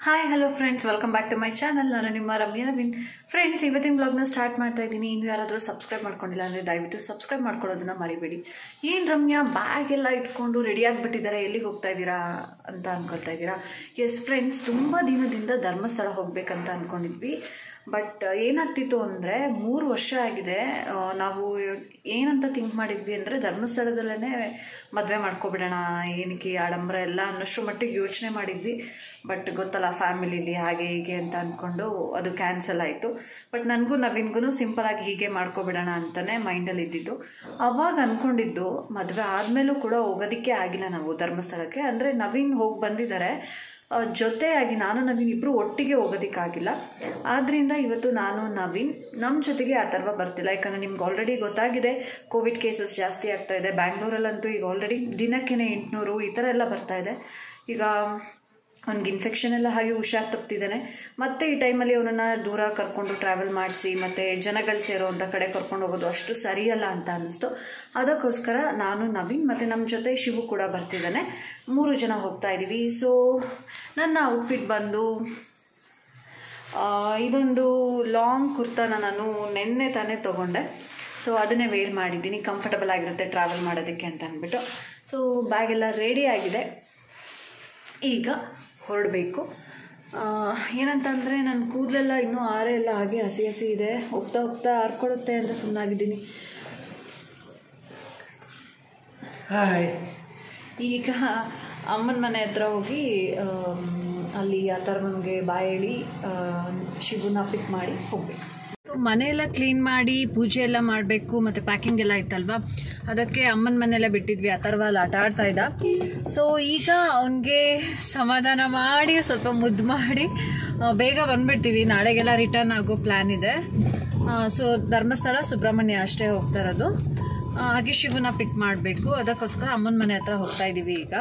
hi hello friends welcome back to my channel ನಾನು ನಿಮ್ಮ ರಮ್ಯ Naveen friends ಇವತ್ತಿನ ಬ್ಲಾಗ್ನ ಸ್ಟಾರ್ಟ್ ಮಾಡ್ತಾ ಇದ್ದೀನಿ ಇನ್ನು ಯಾರಾದರೂ ಸಬ್ಸ್ಕ್ರೈಬ್ ಮಾಡ್ಕೊಂಡಿಲ್ಲ ಅಂದರೆ ದಯವಿಟ್ಟು ಸಬ್ಸ್ಕ್ರೈಬ್ ಮಾಡ್ಕೊಳ್ಳೋದನ್ನ ಮರಿಬೇಡಿ ಏನು ರಮ್ಯಾ ಬ್ಯಾಗ್ ಎಲ್ಲ ಇಟ್ಕೊಂಡು ರೆಡಿ ಆಗಿಬಿಟ್ಟಿದ್ದಾರೆ ಎಲ್ಲಿಗೆ ಹೋಗ್ತಾ ಇದ್ದೀರಾ ಅಂತ ಅನ್ಕೊಳ್ತಾ ಇದ್ದೀರಾ ಎಸ್ ಫ್ರೆಂಡ್ಸ್ ತುಂಬ ದಿನದಿಂದ ಧರ್ಮಸ್ಥಳ ಹೋಗ್ಬೇಕಂತ ಅಂದ್ಕೊಂಡಿದ್ವಿ ಬಟ್ ಏನಾಗ್ತಿತ್ತು ಅಂದರೆ ಮೂರು ವರ್ಷ ಆಗಿದೆ ಆ, ನಾವು ಏನಂತ ಥಿಂಕ್ ಮಾಡಿದ್ವಿ ಅಂದರೆ ಧರ್ಮಸ್ಥಳದಲ್ಲೇ ಮದುವೆ ಮಾಡ್ಕೊಬಿಡೋಣ ಏನಕ್ಕೆ ಆಡಂಬರ ಎಲ್ಲ ಅನ್ನೋಷ್ಟು ಮಟ್ಟಿಗೆ ಯೋಚನೆ ಮಾಡಿದ್ವಿ ಬಟ್ ಗೊತ್ತಲ್ಲ ಫ್ಯಾಮಿಲಿಲಿ ಹಾಗೆ ಹೀಗೆ ಅಂತ ಅಂದ್ಕೊಂಡು ಅದು ಕ್ಯಾನ್ಸಲ್ ಆಯಿತು ಬಟ್ ನನಗೂ ನವೀನ್ಗೂ ಸಿಂಪಲಾಗಿ ಹೀಗೆ ಮಾಡ್ಕೊಬಿಡೋಣ ಅಂತಲೇ ಮೈಂಡಲ್ಲಿ ಇದ್ದಿದ್ದು ಅವಾಗ ಅಂದ್ಕೊಂಡಿದ್ದು ಮದುವೆ ಆದಮೇಲೂ ಕೂಡ ಹೋಗೋದಕ್ಕೆ ಆಗಿಲ್ಲ ನಾವು ಧರ್ಮಸ್ಥಳಕ್ಕೆ ಅಂದರೆ ನವೀನ್ ಹೋಗಿ ಬಂದಿದ್ದಾರೆ ಆ, ಜೊತೆಯಾಗಿ ನಾನು ನವೀನ್ ಇಬ್ಬರು ಒಟ್ಟಿಗೆ ಹೋಗೋದಕ್ಕಾಗಿಲ್ಲ ಆದ್ದರಿಂದ ಇವತ್ತು ನಾನು ನವೀನ್ ನಮ್ಮ ಜೊತೆಗೆ ಆ ಥರ ಬರ್ತಿಲ್ಲ ಯಾಕಂದರೆ ನಿಮ್ಗೆ ಆಲ್ರೆಡಿ ಗೊತ್ತಾಗಿದೆ ಕೋವಿಡ್ ಕೇಸಸ್ ಜಾಸ್ತಿ ಆಗ್ತಾ ಇದೆ ಬ್ಯಾಂಗ್ಳೂರಲ್ಲಂತೂ ಈಗ ಆಲ್ರೆಡಿ ದಿನಕ್ಕೆ ಎಂಟುನೂರು ಈ ಥರ ಎಲ್ಲ ಬರ್ತಾ ಇದೆ ಈಗ ಅವ್ನಿಗೆ ಇನ್ಫೆಕ್ಷನ್ ಎಲ್ಲ ಹಾಗೆ ಹುಷಾರ್ ತಪ್ತಿದ್ದಾನೆ ಮತ್ತೆ ಈ ಟೈಮಲ್ಲಿ ಅವನನ್ನು ದೂರ ಕರ್ಕೊಂಡು ಟ್ರಾವೆಲ್ ಮಾಡಿಸಿ ಮತ್ತು ಜನಗಳು ಸೇರೋವಂಥ ಕಡೆ ಕರ್ಕೊಂಡು ಹೋಗೋದು ಅಷ್ಟು ಸರಿಯಲ್ಲ ಅಂತ ಅನ್ನಿಸ್ತು ಅದಕ್ಕೋಸ್ಕರ ನಾನು ನವೀನ್ ಮತ್ತು ನಮ್ಮ ಜೊತೆ ಶಿವು ಕೂಡ ಬರ್ತಿದ್ದಾನೆ ಮೂರು ಜನ ಹೋಗ್ತಾ ಇದ್ದೀವಿ ಸೊ ನನ್ನ ಔಟ್ಫಿಟ್ ಬಂದು ಆ, ಇದೊಂದು ಲಾಂಗ್ ಕುರ್ತಾನ ನಾನು ನಿನ್ನೆ ತಾನೇ ತೊಗೊಂಡೆ ಸೊ ಅದನ್ನೇ ವೇರ್ ಮಾಡಿದ್ದೀನಿ ಕಂಫರ್ಟಬಲ್ ಆಗಿರುತ್ತೆ ಟ್ರಾವೆಲ್ ಮಾಡೋದಕ್ಕೆ ಅಂತ ಅಂದ್ಬಿಟ್ಟು ಸೊ ಬ್ಯಾಗ್ ಎಲ್ಲ ರೆಡಿ ಆಗಿದೆ ಈಗ ಹೊರಡಬೇಕು ಏನಂತಂದರೆ ನನ್ನ ಕೂದಲೆಲ್ಲ ಇನ್ನೂ ಆರೆ ಎಲ್ಲ ಹಾಗೆ ಹಸಿ ಹಸಿ ಇದೆ ಹೋಗ್ತಾ ಹೋಗ್ತಾ ಆರ್ಕೊಳ್ಳುತ್ತೆ ಅಂತ ಸುಮ್ಮನಾಗಿದ್ದೀನಿ ಹಾಯ್ ಈಗ ಅಮ್ಮನ ಮನೆ ಹತ್ರ ಹೋಗಿ ಆಮ್, ಅಲ್ಲಿ ಆ ಥರ ನಮಗೆ ಬಾಯಿ ಹೇಳಿ ಆ, ಶಿವನ ಪಿಕ್ ಮಾಡಿ ಹೋಗ್ಬೇಕು ಮನೆ ಎಲ್ಲ ಕ್ಲೀನ್ ಮಾಡಿ ಪೂಜೆ ಎಲ್ಲ ಮಾಡಬೇಕು ಮತ್ತು ಪ್ಯಾಕಿಂಗ್ ಎಲ್ಲ ಇತ್ತಲ್ವಾ ಅದಕ್ಕೆ ಅಮ್ಮನ ಮನೆಯಲ್ಲ ಬಿಟ್ಟಿದ್ವಿ ಅಥರ್ವ ಅಲ್ಲಿ ಆಟ ಆಡ್ತಾ ಇದ್ದ ಸೊ ಈಗ ಅವನಿಗೆ ಸಮಾಧಾನ ಮಾಡಿ ಸ್ವಲ್ಪ ಮುದ್ದು ಮಾಡಿ ಆ, ಬೇಗ ಬಂದ್ಬಿಡ್ತೀವಿ ನಾಳೆಗೆಲ್ಲ ರಿಟರ್ನ್ ಆಗೋ ಪ್ಲ್ಯಾನ್ ಇದೆ ಸೊ ಧರ್ಮಸ್ಥಳ ಸುಬ್ರಹ್ಮಣ್ಯ ಅಷ್ಟೇ ಹೋಗ್ತಾ ಇರೋದು ಆ, ಹಾಗೆ ಶಿವನ ಪಿಕ್ ಮಾಡಬೇಕು ಅದಕ್ಕೋಸ್ಕರ ಅಮ್ಮನ ಮನೆ ಹತ್ರ ಹೋಗ್ತಾ ಇದ್ದೀವಿ ಈಗ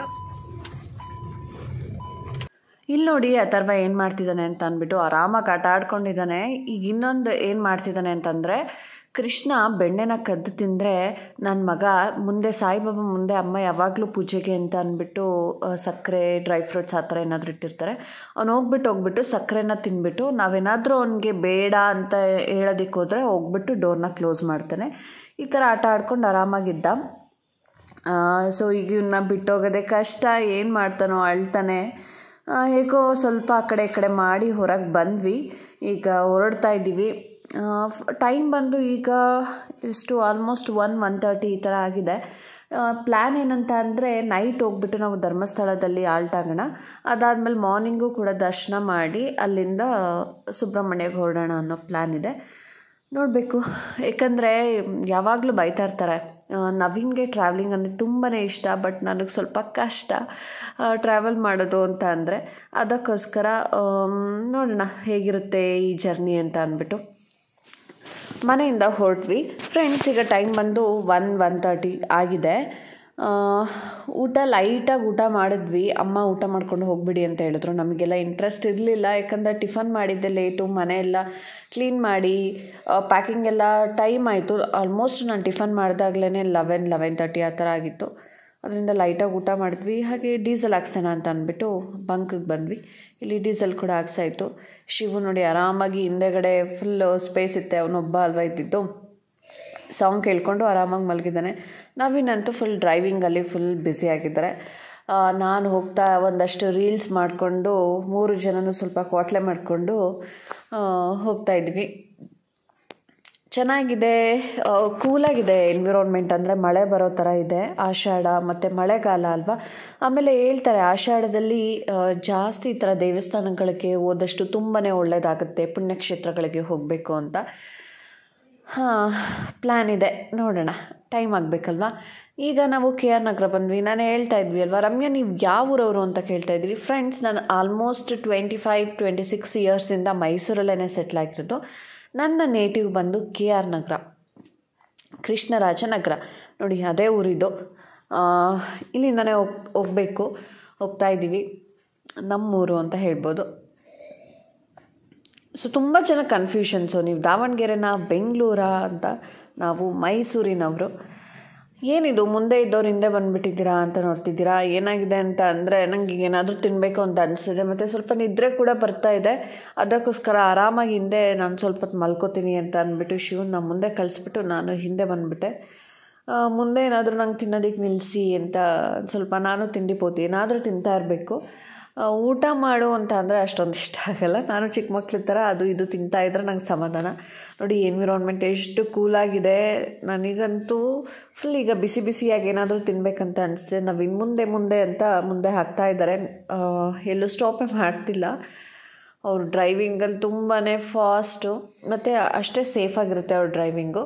ಇಲ್ಲಿ ನೋಡಿ ಅಥರ್ವ ಏನು ಮಾಡ್ತಿದ್ದಾನೆ ಅಂತ ಅಂದ್ಬಿಟ್ಟು ಆರಾಮಾಗಿ ಆಟ ಆಡ್ಕೊಂಡಿದ್ದಾನೆ ಈಗ ಇನ್ನೊಂದು ಏನು ಮಾಡ್ತಿದ್ದಾನೆ ಅಂತಂದರೆ ಕೃಷ್ಣ ಬೆಣ್ಣೆನ ಕದ್ದು ತಿಂದರೆ ನನ್ನ ಮಗ ಮುಂದೆ ಸಾಯಿಬಾಬಾ ಮುಂದೆ ಅಮ್ಮ ಯಾವಾಗಲೂ ಪೂಜೆಗೆ ಅಂತ ಅಂದ್ಬಿಟ್ಟು ಆ, ಸಕ್ಕರೆ ಡ್ರೈ ಫ್ರೂಟ್ಸ್ ಆ ಥರ ಏನಾದರೂ ಇಟ್ಟಿರ್ತಾರೆ ಅವ್ನು ಹೋಗ್ಬಿಟ್ಟು ಹೋಗ್ಬಿಟ್ಟು ಸಕ್ಕರೆನ ತಿಂದ್ಬಿಟ್ಟು ನಾವೇನಾದರೂ ಅವನಿಗೆ ಬೇಡ ಅಂತ ಹೇಳೋದಕ್ಕೆ ಹೋದರೆ ಹೋಗ್ಬಿಟ್ಟು ಡೋರ್ನ ಕ್ಲೋಸ್ ಮಾಡ್ತಾನೆ ಈ ಥರ ಆಟ ಆಡ್ಕೊಂಡು ಆರಾಮಾಗಿದ್ದ ಸೊ ಈಗ ಇವನ್ನ ಬಿಟ್ಟೋಗೋದೆ ಕಷ್ಟ ಏನು ಮಾಡ್ತಾನೋ ಅಳ್ತಾನೆ ಆ, ಹೇಗೋ ಸ್ವಲ್ಪ ಆ ಕಡೆ ಈ ಕಡೆ ಮಾಡಿ ಹೊರಗೆ ಬಂದ್ವಿ ಈಗ ಹೊರಡ್ತಾ ಇದ್ದೀವಿ ಟೈಮ್ ಬಂದು ಈಗ ಎಷ್ಟು ಆಲ್ಮೋಸ್ಟ್ ಒನ್ ಒನ್ ತರ್ಟಿ ಈ ಥರ ಆಗಿದೆ ಪ್ಲ್ಯಾನ್ ಏನಂತ ಅಂದರೆ ನೈಟ್ ಹೋಗ್ಬಿಟ್ಟು ನಾವು ಧರ್ಮಸ್ಥಳದಲ್ಲಿ ಆಲ್ಟ್ ಆಗೋಣ ಅದಾದಮೇಲೆ ಮಾರ್ನಿಂಗು ಕೂಡ ದರ್ಶನ ಮಾಡಿ ಅಲ್ಲಿಂದ ಸುಬ್ರಹ್ಮಣ್ಯಗೆ ಹೊರಡೋಣ ಅನ್ನೋ ಪ್ಲ್ಯಾನ್ ಇದೆ ನೋಡಬೇಕು ಏಕೆಂದರೆ ಯಾವಾಗಲೂ ಬೈತಾ ಇರ್ತಾರೆ ಆ, ನವೀನ್ಗೆ ಟ್ರಾವೆಲಿಂಗ್ ಅಂದರೆ ತುಂಬಾ ಇಷ್ಟ ಬಟ್ ನನಗೆ ಸ್ವಲ್ಪ ಕಷ್ಟ ಟ್ರಾವೆಲ್ ಮಾಡೋದು ಅಂತ ಅಂದರೆ ಅದಕ್ಕೋಸ್ಕರ ಆಮ್, ನೋಡೋಣ ಹೇಗಿರುತ್ತೆ ಈ ಜರ್ನಿ ಅಂತ ಅಂದ್ಬಿಟ್ಟು ಮನೆಯಿಂದ ಹೊರಟ್ವಿ ಫ್ರೆಂಡ್ಸ್ ಈಗ ಟೈಮ್ ಬಂದು ಒನ್ ಒನ್ ತರ್ಟಿ ಆಗಿದೆ ಆ, ಊಟ ಲೈಟಾಗಿ ಊಟ ಮಾಡಿದ್ವಿ ಅಮ್ಮ ಊಟ ಮಾಡ್ಕೊಂಡು ಹೋಗ್ಬಿಡಿ ಅಂತ ಹೇಳಿದ್ರು ನಮಗೆಲ್ಲ ಇಂಟ್ರೆಸ್ಟ್ ಇರಲಿಲ್ಲ ಯಾಕಂದರೆ ಟಿಫನ್ ಮಾಡಿದ್ದೆ ಲೇಟು ಮನೆ ಎಲ್ಲ ಕ್ಲೀನ್ ಮಾಡಿ ಪ್ಯಾಕಿಂಗ್ ಎಲ್ಲ ಟೈಮ್ ಆಯಿತು ಆಲ್ಮೋಸ್ಟ್ ನಾನು ಟಿಫನ್ ಮಾಡಿದಾಗ್ಲೇ ಲೆವೆನ್ ಲೆವೆನ್ ತರ್ಟಿ ಆ ಥರ ಆಗಿತ್ತು ಅದರಿಂದ ಲೈಟಾಗಿ ಊಟ ಮಾಡಿದ್ವಿ ಹಾಗೆ ಡೀಸೆಲ್ ಹಾಕ್ಸೋಣ ಅಂತ ಅಂದ್ಬಿಟ್ಟು ಬಂಕಿಗೆ ಬಂದ್ವಿ ಇಲ್ಲಿ ಡೀಸೆಲ್ ಕೂಡ ಹಾಕ್ಸಾಯಿತು ಶಿವು ನೋಡಿ ಆರಾಮಾಗಿ ಹಿಂದೆಗಡೆ ಫುಲ್ ಸ್ಪೇಸ್ ಇತ್ತೆ ಅವನೊಬ್ಬ ಅಲ್ವಾ ಇದ್ದಿದ್ದು ಸಾಂಗ್ ಕೇಳ್ಕೊಂಡು ಆರಾಮಾಗಿ ಮಲಗಿದ್ದಾನೆ ನವೀನಂತೂ ಫುಲ್ ಡ್ರೈವಿಂಗಲ್ಲಿ ಫುಲ್ ಬ್ಯುಸಿ ಆಗಿದ್ದಾರೆ ಆ, ನಾನು ಹೋಗ್ತಾ ಒಂದಷ್ಟು ರೀಲ್ಸ್ ಮಾಡಿಕೊಂಡು ಮೂರು ಜನನೂ ಸ್ವಲ್ಪ ಕ್ವಾಟ್ಲೆ ಮಾಡಿಕೊಂಡು ಹೋಗ್ತಾ ಇದ್ವಿ ಚೆನ್ನಾಗಿದೆ ಕೂಲಾಗಿದೆ ಎನ್ವಿರಾನ್ಮೆಂಟ್ ಅಂದರೆ ಮಳೆ ಬರೋ ಥರ ಇದೆ ಆಷಾಢ ಮತ್ತು ಮಳೆಗಾಲ ಅಲ್ವಾ ಆಮೇಲೆ ಹೇಳ್ತಾರೆ ಆಷಾಢದಲ್ಲಿ ಆ, ಜಾಸ್ತಿ ಈ ಥರ ದೇವಸ್ಥಾನಗಳಿಗೆ ಹೋದಷ್ಟು ತುಂಬಾ ಒಳ್ಳೆಯದಾಗುತ್ತೆ ಪುಣ್ಯಕ್ಷೇತ್ರಗಳಿಗೆ ಹೋಗಬೇಕು ಅಂತ ಹಾಂ ಪ್ಲ್ಯಾನ್ ಇದೆ ನೋಡೋಣ ಟೈಮ್ ಆಗಬೇಕಲ್ವಾ ಈಗ ನಾವು ಕೆ ಆರ್ ನಗರ ಬಂದ್ವಿ ನಾನು ಹೇಳ್ತಾ ಇದ್ವಿ ಅಲ್ವಾ ರಮ್ಯಾ ನೀವು ಯಾವ ಊರವರು ಅಂತ ಕೇಳ್ತಾ ಇದ್ರಿ ಫ್ರೆಂಡ್ಸ್ ನಾನು almost twenty five twenty six ಇಯರ್ಸಿಂದ ಮೈಸೂರಲ್ಲೇ ಸೆಟ್ಲ್ ಆಗಿರೋದು ನನ್ನ ನೇಟಿವ್ ಬಂದು ಕೆ ಆರ್ ನಗರ ಕೃಷ್ಣರಾಜ ನಗರ ನೋಡಿ ಅದೇ ಊರಿದ್ದು ಆ, ಇಲ್ಲಿಂದನೇ ಹೋಗ್ ಹೋಗಬೇಕು ಹೋಗ್ತಾ ಇದ್ದೀವಿ ನಮ್ಮೂರು ಅಂತ ಹೇಳ್ಬೋದು ಸೊ ತುಂಬ ಜನ ಕನ್ಫ್ಯೂಷನ್ಸು ನೀವು ದಾವಣಗೆರೆನ ಬೆಂಗಳೂರಾ ಅಂತ ನಾವು ಮೈಸೂರಿನವರು ಏನಿದು ಮುಂದೆ ಇದ್ದವ್ರು ಹಿಂದೆ ಬಂದುಬಿಟ್ಟಿದ್ದೀರಾ ಅಂತ ನೋಡ್ತಿದ್ದೀರಾ ಏನಾಗಿದೆ ಅಂತ ಅಂದರೆ ನನಗೆ ಏನಾದರೂ ತಿನ್ನಬೇಕು ಅಂತ ಅನಿಸ್ತಿದೆ ಮತ್ತು ಸ್ವಲ್ಪ ನಿದ್ರೆ ಕೂಡ ಬರ್ತಾ ಇದೆ ಅದಕ್ಕೋಸ್ಕರ ಆರಾಮಾಗಿ ಹಿಂದೆ ನಾನು ಸ್ವಲ್ಪ ಹೊತ್ತು ಮಲ್ಕೋತೀನಿ ಅಂತ ಅಂದ್ಬಿಟ್ಟು ಶಿವನ ಮುಂದೆ ಕಳಿಸ್ಬಿಟ್ಟು ನಾನು ಹಿಂದೆ ಬಂದುಬಿಟ್ಟೆ ಮುಂದೆ ಏನಾದರೂ ನಂಗೆ ತಿನ್ನೋದಕ್ಕೆ ನಿಲ್ಲಿಸಿ ಅಂತ ಸ್ವಲ್ಪ ನಾನು ತಿಂಡಿ ಪೋತಿ ಏನಾದರೂ ತಿಂತಾ ಇರಬೇಕು ಊಟ ಮಾಡು ಅಂತ ಅಂದರೆ ಅಷ್ಟೊಂದು ಇಷ್ಟ ಆಗಲ್ಲ ನಾನು ಚಿಕ್ಕ ಮಕ್ಳ ಥರ ಅದು ಇದು ತಿಂತಾ ಇದ್ರೆ ನಂಗೆ ಸಮಾಧಾನ ನೋಡಿ ಎನ್ವಿರಾನ್ಮೆಂಟ್ ಎಷ್ಟು ಕೂಲಾಗಿದೆ ನನಗಂತೂ ಫುಲ್ ಈಗ ಬಿಸಿ ಬಿಸಿಯಾಗಿ ಏನಾದರೂ ತಿನ್ನಬೇಕಂತ ಅನಿಸ್ತಿದೆ ನಾವು ಇನ್ನು ಮುಂದೆ ಮುಂದೆ ಅಂತ ಮುಂದೆ ಹಾಕ್ತಾ ಇದ್ದಾರೆ ಎಲ್ಲೂ ಸ್ಟಾಪೇ ಮಾಡ್ತಿಲ್ಲ ಅವ್ರ ಡ್ರೈವಿಂಗಲ್ಲಿ ತುಂಬಾ ಫಾಸ್ಟು ಮತ್ತು ಅಷ್ಟೇ ಸೇಫಾಗಿರುತ್ತೆ ಅವ್ರ ಡ್ರೈವಿಂಗು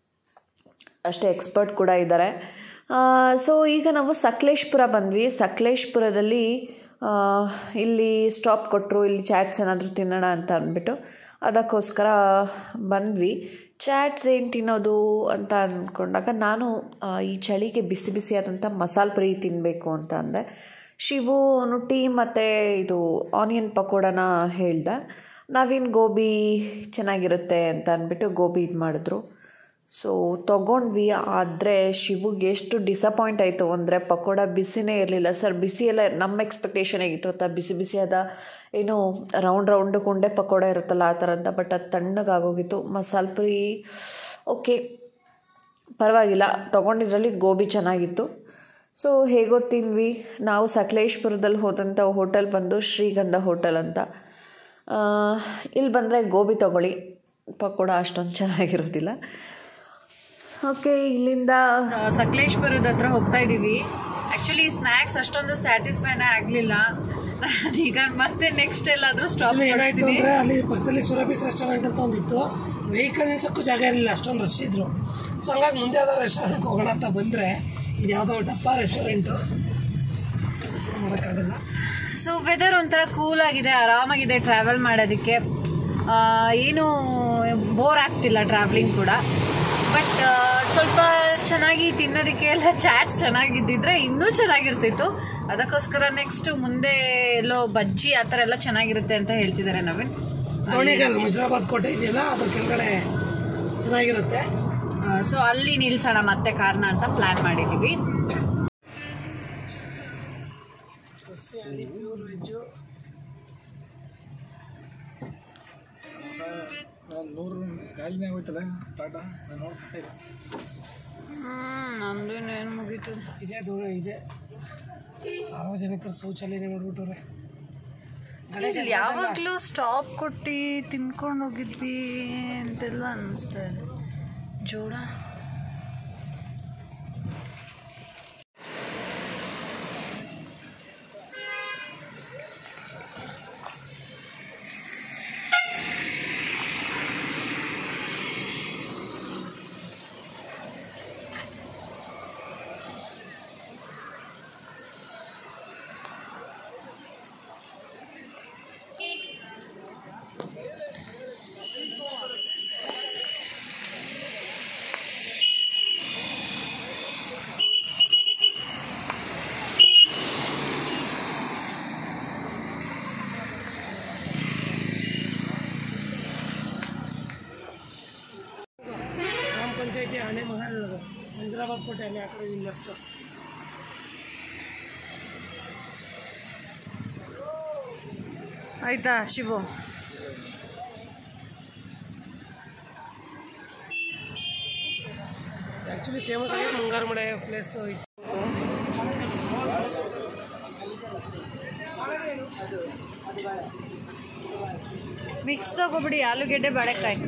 ಅಷ್ಟೇ ಎಕ್ಸ್ಪರ್ಟ್ ಕೂಡ ಇದ್ದಾರೆ ಸೊ ಈಗ ನಾವು ಸಕಲೇಶ್ಪುರ ಬಂದ್ವಿ ಸಕಲೇಶ್ಪುರದಲ್ಲಿ ಇಲ್ಲಿ ಸ್ಟಾಪ್ ಕೊಟ್ಟರು ಇಲ್ಲಿ ಚಾಟ್ಸ್ ಏನಾದರೂ ತಿನ್ನೋಣ ಅಂತ ಅಂದ್ಬಿಟ್ಟು ಅದಕ್ಕೋಸ್ಕರ ಬಂದ್ವಿ ಚಾಟ್ಸ್ ಏನು ತಿನ್ನೋದು ಅಂತ ಅಂದ್ಕೊಂಡಾಗ ನಾನು ಈ ಚಳಿಗೆ ಬಿಸಿ ಬಿಸಿಯಾದಂಥ ಮಸಾಲೆ ಪುರಿ ತಿನ್ನಬೇಕು ಅಂತ ಅಂದೆ ಶಿವು ಅವನು ಟೀ ಮತ್ತು ಇದು ಆನಿಯನ್ ಪಕೋಡನ ಹೇಳ್ದೆ ನಾವೇನು ಗೋಬಿ ಚೆನ್ನಾಗಿರುತ್ತೆ ಅಂತ ಅಂದ್ಬಿಟ್ಟು ಗೋಬಿ ಇದು ಮಾಡಿದ್ರು ಸೊ ತೊಗೊಂಡ್ವಿ ಆದರೆ ಶಿವುಗೆ ಎಷ್ಟು ಡಿಸಪಾಯಿಂಟ್ ಆಯಿತು ಅಂದರೆ ಪಕೋಡ ಬಿಸಿನೇ ಇರಲಿಲ್ಲ ಸರ್ ಬಿಸಿ ಎಲ್ಲ ನಮ್ಮ ಎಕ್ಸ್ಪೆಕ್ಟೇಷನ್ ಆಗಿತ್ತು ಗೊತ್ತಾ ಬಿಸಿ ಬಿಸಿಯಾದ ಏನು ರೌಂಡ್ ರೌಂಡ್ ಕುಂಡೆ ಪಕೋಡ ಇರುತ್ತಲ್ಲ ಆ ಥರ ಅಂತ ಬಟ್ ಅದು ತಣ್ಣಗಾಗೋಗಿತ್ತು ಮಸಾಲೆ ಪುರಿ ಓಕೆ ಪರವಾಗಿಲ್ಲ ತೊಗೊಂಡಿದ್ರಲ್ಲಿ ಗೋಬಿ ಚೆನ್ನಾಗಿತ್ತು ಸೊ ಹೇಗೋ ತಿಂದ್ವಿ ನಾವು ಸಕಲೇಶ್ಪುರದಲ್ಲಿ ಹೋದಂಥ ಹೋಟೆಲ್ ಬಂದು ಶ್ರೀಗಂಧ ಹೋಟೆಲ್ ಅಂತ ಇಲ್ಲಿ ಬಂದರೆ ಗೋಬಿ ತೊಗೊಳ್ಳಿ ಪಕೋಡ ಅಷ್ಟೊಂದು ಚೆನ್ನಾಗಿರೋದಿಲ್ಲ ಓಕೆ ಇಲ್ಲಿಂದ ಸಕಲೇಶ್ಪುರದ ಹತ್ರ ಹೋಗ್ತಾ ಇದ್ದೀವಿ ಆ್ಯಕ್ಚುಲಿ ಸ್ನ್ಯಾಕ್ಸ್ ಅಷ್ಟೊಂದು ಸ್ಯಾಟಿಸ್ಫೈನೇ ಆಗಲಿಲ್ಲ ಈಗ ಮತ್ತೆ ನೆಕ್ಸ್ಟ್ ಎಲ್ಲಾದರೂ ಸ್ಟಾಪ್ ಏನಾಯ್ತು ಅಂದ್ರೆ ಅಲ್ಲಿ ಪಕ್ಕದಲ್ಲಿ ಸುರಭಿಸ್ ರೆಸ್ಟೋರೆಂಟ್ ಅಂತ ಒಂದಿತ್ತು ವೆಹಿಕಲ್ ನಿಲ್ಸಕ್ಕೂ ಜಾಗ ಇರಲಿಲ್ಲ ಅಷ್ಟೊಂದು ರಶ್ ಇದ್ರು ಸೊ ಹಂಗಾಗಿ ಮುಂದೆ ಯಾವ್ದೋ ರೆಸ್ಟೋರೆಂಟ್ಗೆ ಹೋಗೋಣ ಅಂತ ಬಂದರೆ ಇದು ಯಾವುದೋ ಡಪ್ಪ ರೆಸ್ಟೋರೆಂಟು ಮಾಡೋಕ್ಕಾಗಲ್ಲ ಸೊ ವೆದರ್ ಒಂಥರ ಕೂಲ್ ಆಗಿದೆ ಆರಾಮಾಗಿದೆ ಟ್ರಾವೆಲ್ ಮಾಡೋದಕ್ಕೆ ಏನು ಬೋರ್ ಆಗ್ತಿಲ್ಲ ಟ್ರಾವೆಲಿಂಗ್ ಕೂಡ ಬಟ್ ಸ್ವಲ್ಪ ಚೆನ್ನಾಗಿ ತಿನ್ನೋದಕ್ಕೆ ಎಲ್ಲ ಚಾಟ್ಸ್ ಚೆನ್ನಾಗಿದ್ದಿದ್ರೆ ಇನ್ನೂ ಚೆನ್ನಾಗಿರ್ತಿತ್ತು ಅದಕ್ಕೋಸ್ಕರ ನೆಕ್ಸ್ಟ್ ಮುಂದೆ ಎಲ್ಲೋ ಬಜ್ಜಿ ಆ ಥರ ಎಲ್ಲ ಚೆನ್ನಾಗಿರುತ್ತೆ ಅಂತ ಹೇಳ್ತಿದ್ದಾರೆ ನವೀನ್ ದೋಣಿಗಲ್ ಮುಜರಾಬಾದ್ ಕೋಟೆ ಇದೆಯಲ್ಲ ಅದ್ರ ಕೆಳಗಡೆ ಚೆನ್ನಾಗಿರುತ್ತೆ ಸೊ ಅಲ್ಲಿ ನಿಲ್ಸೋಣ ಮತ್ತೆ ಕಾರ್ನ ಅಂತ ಪ್ಲಾನ್ ಮಾಡಿದ್ದೀವಿ ಸಸ್ಯಾಹಾರಿ ಪ್ಯೂರ್ ವೆಜ್ಜು ನೂರು ಕಾಲಿನೇ ಹೋಯ್ತಲ್ಲ ಟಾಟಾ ನಾನು ನೋಡ್ತಾ ಇಲ್ಲ ನಮ್ದು ಏನು ಮುಗೀತು ಇದೆ ದೂರ ಇದೆ ಸಾರ್ವಜನಿಕರ ಶೌಚಾಲಯನೇ ಮಾಡ್ಬಿಟ್ಟವ್ರೆ ಇಲ್ಲಿ ಯಾವಾಗಲೂ ಸ್ಟಾಪ್ ಕೊಟ್ಟು ತಿನ್ಕೊಂಡು ಹೋಗಿದ್ವಿ ಅಂತೆಲ್ಲ ಅನ್ನಿಸ್ತಾ ಇದೆ ಜೋಡ ಗ್ರಾಮ ಪಂಚಾಯತಿ ಆನೆ ಮಹಲ್ ಹೈದರಾಬಾದ್ ಕೋಟೆ ಅಲ್ಲಿ ಆ ಕಡೆ ಲೆಫ್ಟ್ ಆಯ್ತಾ ಶಿವು ಆ್ಯಕ್ಚುಲಿ ಫೇಮಸ್ ಆಗಿ ಮುಂಗಾರು ಮಳೆ ಪ್ಲೇಸು ಮಿಕ್ಸ್ ತಗೋಬಿಡಿ ಆಲೂಗೆಡ್ಡೆ ಬಾಳೆಕಾಯಿ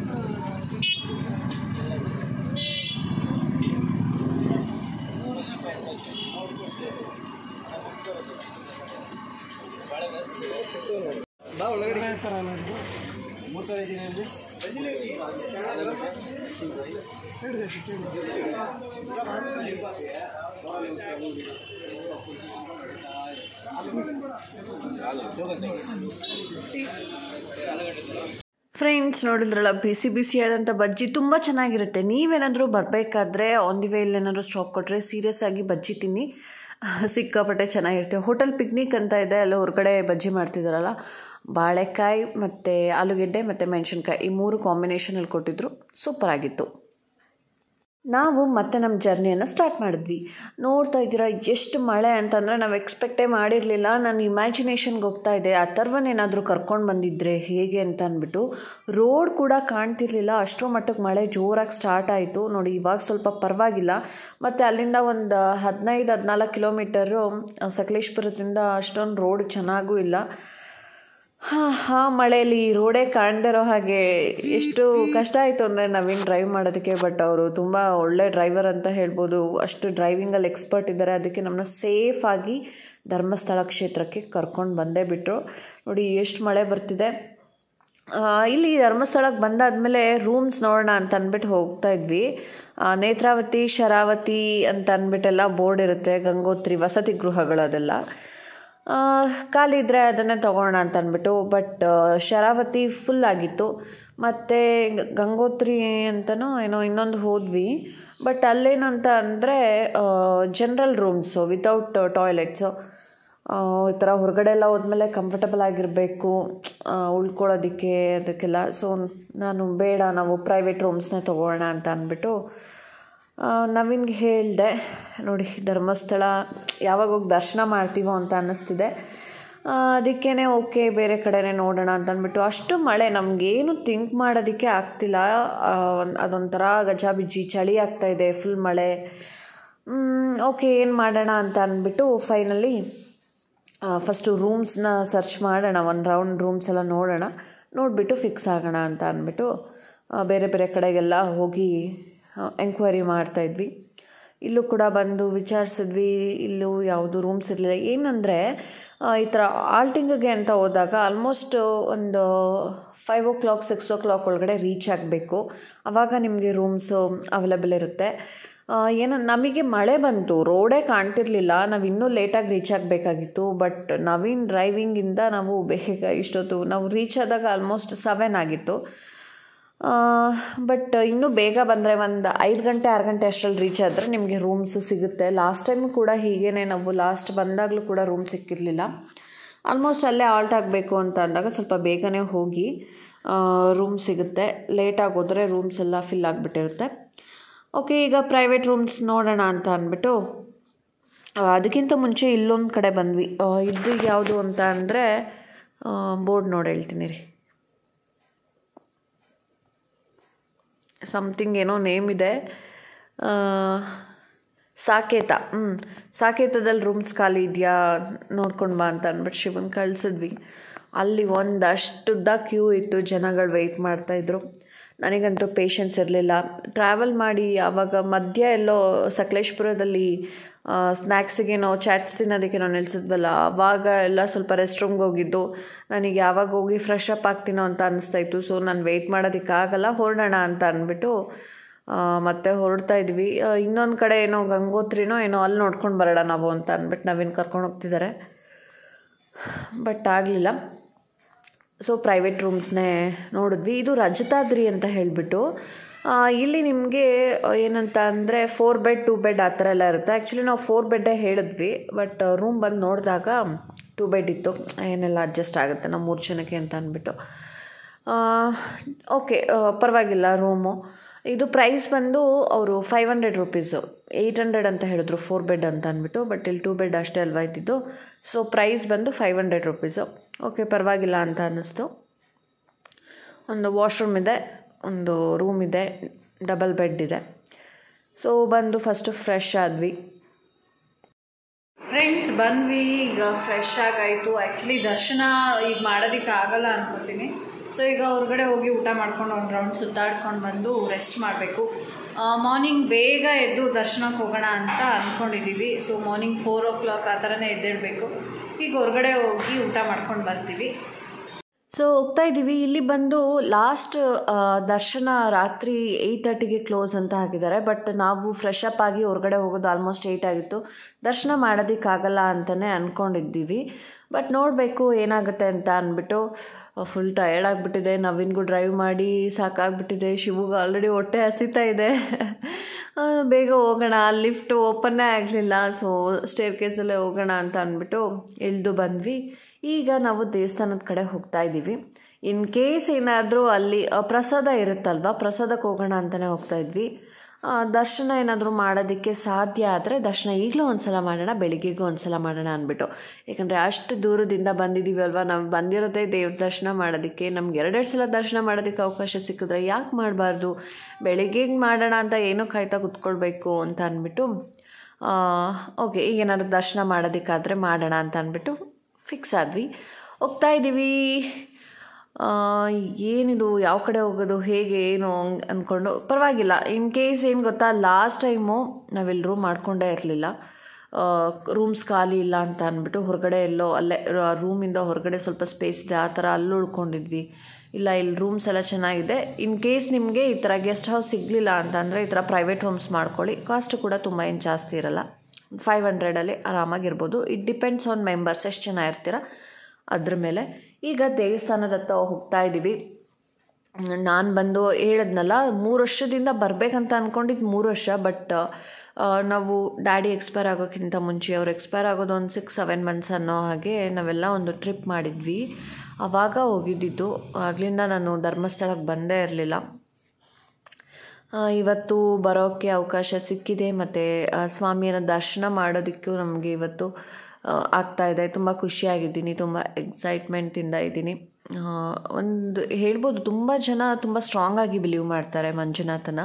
ಫ್ರೆಂಡ್ಸ್ ನೋಡಿದ್ರಲ್ಲ ಬಿಸಿ ಬಿಸಿಯಾದಂಥ ಬಜ್ಜಿ ತುಂಬ ಚೆನ್ನಾಗಿರುತ್ತೆ ನೀವೇನಾದರೂ ಬರಬೇಕಾದ್ರೆ ಆನ್ ದಿ ವೇಲ್ ಏನಾದರೂ ಸ್ಟಾಪ್ ಕೊಟ್ಟರೆ ಸೀರಿಯಸ್ ಆಗಿ ಬಜ್ಜಿ ತಿನ್ನಿ ಸಿಕ್ಕಾಪಟ್ಟೆ ಚೆನ್ನಾಗಿರುತ್ತೆ ಹೋಟೆಲ್ ಪಿಕ್ನಿಕ್ ಅಂತ ಇದೆ ಅಲ್ಲಿ ಹೊರಗಡೆ ಬಜ್ಜಿ ಮಾಡ್ತಿದ್ದಾರಲ್ಲ ಬಾಳೆಕಾಯಿ ಮತ್ತು ಆಲೂಗೆಡ್ಡೆ ಮತ್ತು ಮೆಣಸಿನ್ಕಾಯಿ ಈ ಮೂರು ಕಾಂಬಿನೇಷನಲ್ಲಿ ಕೊಟ್ಟಿದ್ರು ಸೂಪರ್ ಆಗಿತ್ತು ನಾವು ಮತ್ತೆ ನಮ್ಮ ಜರ್ನಿಯನ್ನು ಸ್ಟಾರ್ಟ್ ಮಾಡಿದ್ವಿ ನೋಡ್ತಾ ಇದ್ದೀರಾ ಎಷ್ಟು ಮಳೆ ಅಂತಂದರೆ ನಾವು ಎಕ್ಸ್ಪೆಕ್ಟೇ ಮಾಡಿರಲಿಲ್ಲ ನಾನು ಇಮ್ಯಾಜಿನೇಷನ್ಗೆ ಹೋಗ್ತಾ ಇದ್ದೆ ಅಥರ್ವನೇನಾದರೂ ಕರ್ಕೊಂಡು ಬಂದಿದ್ದರೆ ಹೇಗೆ ಅಂತ ಅಂದ್ಬಿಟ್ಟು ರೋಡ್ ಕೂಡ ಕಾಣ್ತಿರ್ಲಿಲ್ಲ ಅಷ್ಟರ ಮಟ್ಟಕ್ಕೆ ಮಳೆ ಜೋರಾಗಿ ಸ್ಟಾರ್ಟ್ ಆಯಿತು ನೋಡಿ ಇವಾಗ ಸ್ವಲ್ಪ ಪರವಾಗಿಲ್ಲ ಮತ್ತು ಅಲ್ಲಿಂದ ಒಂದು ಹದಿನೈದು ಹದಿನಾಲ್ಕು ಕಿಲೋಮೀಟರು ಸಕಲೇಶ್ಪುರದಿಂದ ಅಷ್ಟೊಂದು ರೋಡ್ ಚೆನ್ನಾಗೂ ಇಲ್ಲ ಹಾಂ ಹಾಂ ಮಳೆಯಲ್ಲಿ ರೋಡೇ ಕಾಣ್ದಿರೋ ಹಾಗೆ ಎಷ್ಟು ಕಷ್ಟ ಆಯಿತು ಅಂದರೆ ನವೀನ್ ಡ್ರೈವ್ ಮಾಡೋದಕ್ಕೆ ಬಟ್ ಅವರು ತುಂಬ ಒಳ್ಳೆ ಡ್ರೈವರ್ ಅಂತ ಹೇಳ್ಬೋದು ಅಷ್ಟು ಡ್ರೈವಿಂಗಲ್ಲಿ ಎಕ್ಸ್ಪರ್ಟ್ ಇದ್ದಾರೆ ಅದಕ್ಕೆ ನಮ್ಮನ್ನ ಸೇಫಾಗಿ ಧರ್ಮಸ್ಥಳ ಕ್ಷೇತ್ರಕ್ಕೆ ಕರ್ಕೊಂಡು ಬಂದೇ ಬಿಟ್ಟರು ನೋಡಿ ಎಷ್ಟು ಮಳೆ ಬರ್ತಿದೆ ಆ, ಇಲ್ಲಿ ಧರ್ಮಸ್ಥಳಕ್ಕೆ ಬಂದಾದಮೇಲೆ ರೂಮ್ಸ್ ನೋಡೋಣ ಅಂತ ಅಂದ್ಬಿಟ್ಟು ಹೋಗ್ತಾ ಇದ್ವಿ ಆ, ನೇತ್ರಾವತಿ ಶರಾವತಿ ಅಂತ ಅಂದ್ಬಿಟ್ಟೆಲ್ಲ ಬೋರ್ಡ್ ಇರುತ್ತೆ ಗಂಗೋತ್ರಿ ವಸತಿ ಗೃಹಗಳು ಅದೆಲ್ಲ ಆ, ಖಾಲಿ ಇದ್ದರೆ ಅದನ್ನೇ ತೊಗೊಳ್ಳೋಣ ಅಂತ ಅಂದ್ಬಿಟ್ಟು ಬಟ್ ಶರಾವತಿ ಫುಲ್ ಆಗಿತ್ತು ಮತ್ತು ಗಂಗೋತ್ರಿ ಅಂತನೋ ಏನೋ ಇನ್ನೊಂದು ಹೋದ್ವಿ ಬಟ್ ಅಲ್ಲೇನಂತ ಅಂದರೆ ಜನ್ರಲ್ ರೂಮ್ಸು ವಿತೌಟ್ ಟಾಯ್ಲೆಟ್ಸು ಈ ಥರ ಹೊರಗಡೆ ಎಲ್ಲ ಹೋದ್ಮೇಲೆ ಕಂಫರ್ಟಬಲ್ ಆಗಿರಬೇಕು ಉಳ್ಕೊಳ್ಳೋದಕ್ಕೆ ಅದಕ್ಕೆಲ್ಲ ಸೊ ನಾನು ಬೇಡ ನಾವು ಪ್ರೈವೇಟ್ ರೂಮ್ಸ್ನೇ ತೊಗೊಳ್ಳೋಣ ಅಂತ ಅಂದ್ಬಿಟ್ಟು ಆ, ನವೀನ್ಗೆ ಹೇಳಿದೆ ನೋಡಿ ಧರ್ಮಸ್ಥಳ ಯಾವಾಗ ಹೋಗಿ ದರ್ಶನ ಮಾಡ್ತೀವೋ ಅಂತ ಅನ್ನಿಸ್ತಿದೆ ಅದಕ್ಕೇ ಓಕೆ ಬೇರೆ ಕಡೆನೇ ನೋಡೋಣ ಅಂತ ಅಂದ್ಬಿಟ್ಟು ಅಷ್ಟು ಮಳೆ ನಮಗೇನು ಥಿಂಕ್ ಮಾಡೋದಕ್ಕೆ ಆಗ್ತಿಲ್ಲ ಆ, ಒಂದ್- ಅದೊಂಥರ ಗಜಾಬಿಜ್ಜಿ ಚಳಿ ಆಗ್ತಾಯಿದೆ ಫುಲ್ ಮಳೆ ಓಕೆ ಏನು ಮಾಡೋಣ ಅಂತ ಅಂದ್ಬಿಟ್ಟು ಫೈನಲಿ ಫಸ್ಟು ರೂಮ್ಸ್ನ ಸರ್ಚ್ ಮಾಡೋಣ ಒಂದು ರೌಂಡ್ ರೂಮ್ಸ್ ಎಲ್ಲ ನೋಡೋಣ ನೋಡಿಬಿಟ್ಟು ಫಿಕ್ಸ್ ಆಗೋಣ ಅಂತ ಅಂದ್ಬಿಟ್ಟು ಆ, ಬೇರೆ ಬೇರೆ ಕಡೆಗೆಲ್ಲ ಹೋಗಿ ಎಂಕ್ವೈರಿ ಮಾಡ್ತಾಯಿದ್ವಿ ಇಲ್ಲೂ ಕೂಡ ಬಂದು ವಿಚಾರಿಸಿದ್ವಿ ಇಲ್ಲೂ ಯಾವುದು ರೂಮ್ಸ್ ಇರಲಿಲ್ಲ ಏನಂದರೆ ಈ ಥರ ಆಲ್ಟಿಂಗ್ಗೆ ಅಂತ ಹೋದಾಗ ಆಲ್ಮೋಸ್ಟ್ ಒಂದು five o'clock six o'clock ಒಳಗಡೆ ರೀಚ್ ಆಗಬೇಕು ಆವಾಗ ನಿಮಗೆ ರೂಮ್ಸು ಅವೈಲೇಬಲ್ ಇರುತ್ತೆ ಆ, ಏನೋ ನಮಗೆ ಮಳೆ ಬಂತು ರೋಡೇ ಕಾಣ್ತಿರ್ಲಿಲ್ಲ ನಾವು ಇನ್ನೂ ಲೇಟಾಗಿ ರೀಚ್ ಆಗಬೇಕಾಗಿತ್ತು ಬಟ್ ನವೀನ್ ಡ್ರೈವಿಂಗಿಂದ ನಾವು ಬೇಗ ಇಷ್ಟೊತ್ತು ನಾವು ರೀಚ್ ಆದಾಗ ಆಲ್ಮೋಸ್ಟ್ ಸೆವೆನ್ ಆಗಿತ್ತು ಬಟ್ ಇನ್ನೂ ಬೇಗ ಬಂದರೆ ಒಂದು ಐದು ಗಂಟೆ ಆರು ಗಂಟೆ ಅಷ್ಟರಲ್ಲಿ ರೀಚ್ ಆದರೆ ನಿಮಗೆ ರೂಮ್ಸು ಸಿಗುತ್ತೆ ಲಾಸ್ಟ್ ಟೈಮ್ ಕೂಡ ಹೀಗೇ ನಾವು ಲಾಸ್ಟ್ ಬಂದಾಗಲೂ ಕೂಡ ರೂಮ್ ಸಿಕ್ಕಿರಲಿಲ್ಲ ಆಲ್ಮೋಸ್ಟ್ ಅಲ್ಲೇ ಆಲ್ಟ್ ಆಗಬೇಕು ಅಂತ ಅಂದಾಗ ಸ್ವಲ್ಪ ಬೇಗನೆ ಹೋಗಿ ರೂಮ್ ಸಿಗುತ್ತೆ ಲೇಟಾಗಿ ಹೋದರೆ ರೂಮ್ಸ್ ಎಲ್ಲ ಫಿಲ್ ಆಗಿಬಿಟ್ಟಿರುತ್ತೆ ಓಕೆ ಈಗ ಪ್ರೈವೇಟ್ ರೂಮ್ಸ್ ನೋಡೋಣ ಅಂತ ಅಂದ್ಬಿಟ್ಟು ಆ, ಅದಕ್ಕಿಂತ ಮುಂಚೆ ಇಲ್ಲೊಂದು ಕಡೆ ಬಂದ್ವಿ ಆ, ಇದು ಯಾವುದು ಅಂತ ಅಂದರೆ ಬೋರ್ಡ್ ನೋಡಿ ಹೇಳ್ತೀನಿ ರೀ ಸಮಥಿಂಗ್ ಏನೋ ನೇಮ್ ಇದೆ ಆ, ಸಾಕೇತ ಹ್ಞೂ ಸಾಕೇತದಲ್ಲಿ ರೂಮ್ಸ್ ಖಾಲಿ ಇದೆಯಾ ನೋಡ್ಕೊಂಡು ಬಾ ಅಂತ ಅಂದ್ಬಿಟ್ಟು ಶಿವನ್ ಕಳಿಸಿದ್ವಿ ಅಲ್ಲಿ ಒಂದಷ್ಟುದ್ದ ಕ್ಯೂ ಇಟ್ಟು ಜನಗಳು ವೆಯ್ಟ್ ಮಾಡ್ತಾಯಿದ್ರು ನನಗಂತೂ ಪೇಷನ್ಸ್ ಇರಲಿಲ್ಲ ಟ್ರಾವೆಲ್ ಮಾಡಿ ಆವಾಗ ಮಧ್ಯ ಎಲ್ಲೋ ಸಕಲೇಶ್ಪುರದಲ್ಲಿ ಸ್ನ್ಯಾಕ್ಸಿಗೇನೋ ಚಾಟ್ಸ್ ತಿನ್ನೋದಕ್ಕೇನೋ ನಿಲ್ಸಿದ್ವಲ್ಲ ಆವಾಗ ಎಲ್ಲ ಸ್ವಲ್ಪ ರೆಸ್ಟ್ ರೂಮ್ಗೆ ಹೋಗಿದ್ದು ನನಗೆ ಯಾವಾಗ ಹೋಗಿ ಫ್ರೆಶ್ ಅಪ್ ಆಗ್ತೀನೋ ಅಂತ ಅನ್ನಿಸ್ತಾ ಇತ್ತು ಸೊ ನಾನು ವೆಯ್ಟ್ ಮಾಡೋದಕ್ಕಾಗಲ್ಲ ಹೊರಡೋಣ ಅಂತ ಅಂದ್ಬಿಟ್ಟು ಆ, ಮತ್ತೆ ಹೊರಡ್ತಾ ಇದ್ವಿ ಇನ್ನೊಂದು ಕಡೆ ಏನೋ ಗಂಗೋತ್ರಿನೋ ಏನೋ ಅಲ್ಲಿ ನೋಡ್ಕೊಂಡು ಬರೋಣ ನಾವು ಅಂತ ಅಂದ್ಬಿಟ್ಟು ನಾವೇನು ಕರ್ಕೊಂಡು ಹೋಗ್ತಿದ್ದಾರೆ ಬಟ್ ಆಗಲಿಲ್ಲ ಸೊ ಪ್ರೈವೇಟ್ ರೂಮ್ಸ್ನೇ ನೋಡಿದ್ವಿ ಇದು ರಜತಾದ್ರಿ ಅಂತ ಹೇಳಿಬಿಟ್ಟು ಇಲ್ಲಿ ನಿಮಗೆ ಏನಂತ ಅಂದರೆ ಫೋರ್ ಬೆಡ್ ಟೂ ಬೆಡ್ ಆ ಥರ ಎಲ್ಲ ಇರುತ್ತೆ ಆ್ಯಕ್ಚುಲಿ ನಾವು ಫೋರ್ ಬೆಡ್ಡೇ ಹೇಳಿದ್ವಿ ಬಟ್ ರೂಮ್ ಬಂದು ನೋಡಿದಾಗ ಟೂ ಬೆಡ್ ಇತ್ತು ಏನೆಲ್ಲ ಅಡ್ಜಸ್ಟ್ ಆಗುತ್ತೆ ನಾವು ಮೂರು ಜನಕ್ಕೆ ಅಂತ ಅಂದ್ಬಿಟ್ಟು ಓಕೆ ಪರವಾಗಿಲ್ಲ ರೂಮು ಇದು ಪ್ರೈಸ್ ಬಂದು ಅವರು five hundred rupees eight hundred ಅಂತ ಹೇಳಿದ್ರು ಫೋರ್ ಬೆಡ್ ಅಂತ ಅಂದ್ಬಿಟ್ಟು ಬಟ್ ಇಲ್ಲಿ ಟೂ ಬೆಡ್ ಅಷ್ಟೇ ಅಲ್ವಾ ಇದ್ದಿದ್ದು ಸೊ ಪ್ರೈಸ್ ಬಂದು ಫೈವ್ ಹಂಡ್ರೆಡ್ ರುಪೀಸು ಓಕೆ ಪರವಾಗಿಲ್ಲ ಅಂತ ಅನ್ನಿಸ್ತು ಒಂದು ವಾಶ್ರೂಮ್ ಇದೆ ಒಂದು ರೂಮ್ ಇದೆ ಡಬಲ್ ಬೆಡ್ ಇದೆ ಸೊ ಬಂದು ಫಸ್ಟು ಫ್ರೆಶ್ ಆದ್ವಿ ಫ್ರೆಂಡ್ಸ್ ಬಂದ್ವಿ ಈಗ ಫ್ರೆಶ್ ಆಗಾಯಿತು ಆ್ಯಕ್ಚುಲಿ ದರ್ಶನ ಈಗ ಮಾಡೋದಕ್ಕೆ ಆಗಲ್ಲ ಅನ್ಕೋತೀನಿ ಸೊ ಈಗ ಹೊರಗಡೆ ಹೋಗಿ ಊಟ ಮಾಡ್ಕೊಂಡು ಒಂದು ರೌಂಡ್ ಸುತ್ತಾಡ್ಕೊಂಡು ಬಂದು ರೆಸ್ಟ್ ಮಾಡಬೇಕು ಮಾರ್ನಿಂಗ್ ಬೇಗ ಎದ್ದು ದರ್ಶನಕ್ಕೆ ಹೋಗೋಣ ಅಂತ ಅಂದ್ಕೊಂಡಿದ್ದೀವಿ so morning four o'clock ಆ ಥರನೇ ಎದ್ದೇಳಬೇಕು ಈಗ ಹೊರಗಡೆ ಹೋಗಿ ಊಟ ಮಾಡ್ಕೊಂಡು ಬರ್ತೀವಿ ಸೊ ಹೋಗ್ತಾ ಇದ್ದೀವಿ ಇಲ್ಲಿ ಬಂದು ಲಾಸ್ಟ್ ದರ್ಶನ ರಾತ್ರಿ ಏಯ್ಟ್ ತರ್ಟಿಗೆ ಕ್ಲೋಸ್ ಅಂತ ಹಾಕಿದ್ದಾರೆ ಬಟ್ ನಾವು ಫ್ರೆಶ್ ಅಪ್ ಆಗಿ ಹೊರಗಡೆ ಹೋಗೋದು ಆಲ್ಮೋಸ್ಟ್ ಏಯ್ಟ್ ಆಗಿತ್ತು ದರ್ಶನ ಮಾಡೋದಕ್ಕಾಗಲ್ಲ ಅಂತಲೇ ಅಂದ್ಕೊಂಡಿದ್ದೀವಿ ಬಟ್ ನೋಡಬೇಕು ಏನಾಗುತ್ತೆ ಅಂತ ಅಂದ್ಬಿಟ್ಟು ಫುಲ್ ಟಯರ್ಡ್ ಆಗಿಬಿಟ್ಟಿದೆ ನವೀನ್ಗೂ ಡ್ರೈವ್ ಮಾಡಿ ಸಾಕಾಗ್ಬಿಟ್ಟಿದೆ ಶಿವುಗೆ ಆಲ್ರೆಡಿ ಹೊಟ್ಟೆ ಹಸಿತಾ ಇದೆ ಆ, ಬೇಗ ಹೋಗೋಣ ಲಿಫ್ಟ್ ಓಪನ್ನೇ ಆಗಲಿಲ್ಲ ಸೊ ಸ್ಟೇರ್ ಕೇಸಲ್ಲೇ ಹೋಗೋಣ ಅಂತ ಅಂದ್ಬಿಟ್ಟು ಇಳಿದು ಬಂದ್ವಿ ಈಗ ನಾವು ದೇವಸ್ಥಾನದ ಕಡೆ ಹೋಗ್ತಾ ಇದ್ದೀವಿ ಇನ್ ಕೇಸ್ ಏನಾದರೂ ಅಲ್ಲಿ ಆ, ಪ್ರಸಾದ ಇರುತ್ತಲ್ವ ಪ್ರಸಾದಕ್ಕೆ ಹೋಗೋಣ ಅಂತಲೇ ಹೋಗ್ತಾ ಇದ್ವಿ ಆ, ದರ್ಶನ ಏನಾದರೂ ಮಾಡೋದಕ್ಕೆ ಸಾಧ್ಯ ಆದರೆ ದರ್ಶನ ಈಗಲೂ ಒಂದು ಸಲ ಮಾಡೋಣ ಬೆಳಿಗ್ಗೆಗೂ ಒಂದು ಸಲ ಮಾಡೋಣ ಅಂದ್ಬಿಟ್ಟು ಯಾಕಂದರೆ ಅಷ್ಟು ದೂರದಿಂದ ಬಂದಿದ್ದೀವಿ ಅಲ್ವಾ ನಾವು ಬಂದಿರೋದೇ ದೇವ್ರ ದರ್ಶನ ಮಾಡೋದಕ್ಕೆ ನಮ್ಗೆ ಎರಡೆರಡು ಸಲ ದರ್ಶನ ಮಾಡೋದಕ್ಕೆ ಅವಕಾಶ ಸಿಕ್ಕಿದ್ರೆ ಯಾಕೆ ಮಾಡಬಾರ್ದು ಬೆಳಿಗ್ಗೆಗೆ ಮಾಡೋಣ ಅಂತ ಏನೋ ಕಾಯ್ತಾ ಕುತ್ಕೊಳ್ಬೇಕು ಅಂತ ಅಂದ್ಬಿಟ್ಟು ಓಕೆ ಈಗ ಏನಾದ್ರು ದರ್ಶನ ಮಾಡೋದಕ್ಕಾದರೆ ಮಾಡೋಣ ಅಂತ ಅಂದ್ಬಿಟ್ಟು ಫಿಕ್ಸ್ ಆದ್ವಿ ಹೋಗ್ತಾ ಇದ್ದೀವಿ ಆ, ಏನಿದು ಯಾವ ಕಡೆ ಹೋಗೋದು ಹೇಗೆ ಏನು ಹಂಗ್ ಅಂದ್ಕೊಂಡು ಪರವಾಗಿಲ್ಲ ಇನ್ ಕೇಸ್ ಏನು ಗೊತ್ತಾ ಲಾಸ್ಟ್ ಟೈಮು ನಾವೆಲ್ಲರೂ ಮಾಡ್ಕೊಂಡೇ ಇರಲಿಲ್ಲ ರೂಮ್ಸ್ ಖಾಲಿ ಇಲ್ಲ ಅಂತ ಅಂದ್ಬಿಟ್ಟು ಹೊರಗಡೆ ಎಲ್ಲೋ ಅಲ್ಲೇ ರೂಮಿಂದ ಹೊರಗಡೆ ಸ್ವಲ್ಪ ಸ್ಪೇಸ್ ಇದೆ ಆ ಥರ ಅಲ್ಲಿ ಉಳ್ಕೊಂಡಿದ್ವಿ ಇಲ್ಲ ಇಲ್ಲಿ ರೂಮ್ಸ್ ಎಲ್ಲ ಚೆನ್ನಾಗಿದೆ ಇನ್ ಕೇಸ್ ನಿಮಗೆ ಈ ಥರ ಗೆಸ್ಟ್ ಹೌಸ್ ಸಿಗಲಿಲ್ಲ ಅಂತ ಅಂದರೆ ಈ ಥರ ಪ್ರೈವೇಟ್ ರೂಮ್ಸ್ ಮಾಡ್ಕೊಳ್ಳಿ ಕಾಸ್ಟ್ ಕೂಡ ತುಂಬ ಏನು ಜಾಸ್ತಿ ಇರಲ್ಲ ಫೈವ್ ಹಂಡ್ರೆಡಲ್ಲಿ ಆರಾಮಾಗಿರ್ಬೋದು ಇಟ್ ಡಿಪೆಂಡ್ಸ್ ಆನ್ ಮೆಂಬರ್ಸ್ ಎಷ್ಟು ಜನ ಇರ್ತೀರ ಅದ್ರ ಮೇಲೆ ಈಗ ದೇವಸ್ಥಾನದ ಹತ್ತ ಹೋಗ್ತಾ ಇದ್ದೀವಿ ನಾನು ಬಂದು ಹೇಳಿದ್ನಲ್ಲ ಮೂರು ವರ್ಷದಿಂದ ಬರಬೇಕಂತ ಅಂದ್ಕೊಂಡಿದ್ದು ಮೂರು ವರ್ಷ ಬಟ್ ನಾವು ಡ್ಯಾಡಿ ಎಕ್ಸ್ಪೈರ್ ಆಗೋಕ್ಕಿಂತ ಮುಂಚೆ ಅವ್ರು ಎಕ್ಸ್ಪೈರ್ ಆಗೋದು ಒಂದು ಸಿಕ್ಸ್ ಸೆವೆನ್ ಮಂತ್ಸ್ ಅನ್ನೋ ಹಾಗೆ ನಾವೆಲ್ಲ ಒಂದು ಟ್ರಿಪ್ ಮಾಡಿದ್ವಿ ಆವಾಗ ಹೋಗಿದ್ದಿದ್ದು ಆಗಲಿಂದ ನಾನು ಧರ್ಮಸ್ಥಳಕ್ಕೆ ಬಂದೇ ಇರಲಿಲ್ಲ ಆ, ಇವತ್ತು ಬರೋಕ್ಕೆ ಅವಕಾಶ ಸಿಕ್ಕಿದೆ ಮತ್ತು ಸ್ವಾಮಿಯನ್ನು ದರ್ಶನ ಮಾಡೋದಕ್ಕೂ ನಮಗೆ ಇವತ್ತು ಆ, ಆಗ್ತಾ ಇದೆ ತುಂಬ ಖುಷಿಯಾಗಿದ್ದೀನಿ ತುಂಬ ಎಕ್ಸೈಟ್ಮೆಂಟಿಂದ ಇದ್ದೀನಿ ಆ, ಒಂದು ಹೇಳ್ಬೋದು ತುಂಬ ಜನ ತುಂಬ ಸ್ಟ್ರಾಂಗ್ ಆಗಿ ಬಿಲೀವ್ ಮಾಡ್ತಾರೆ ಮಂಜುನಾಥನ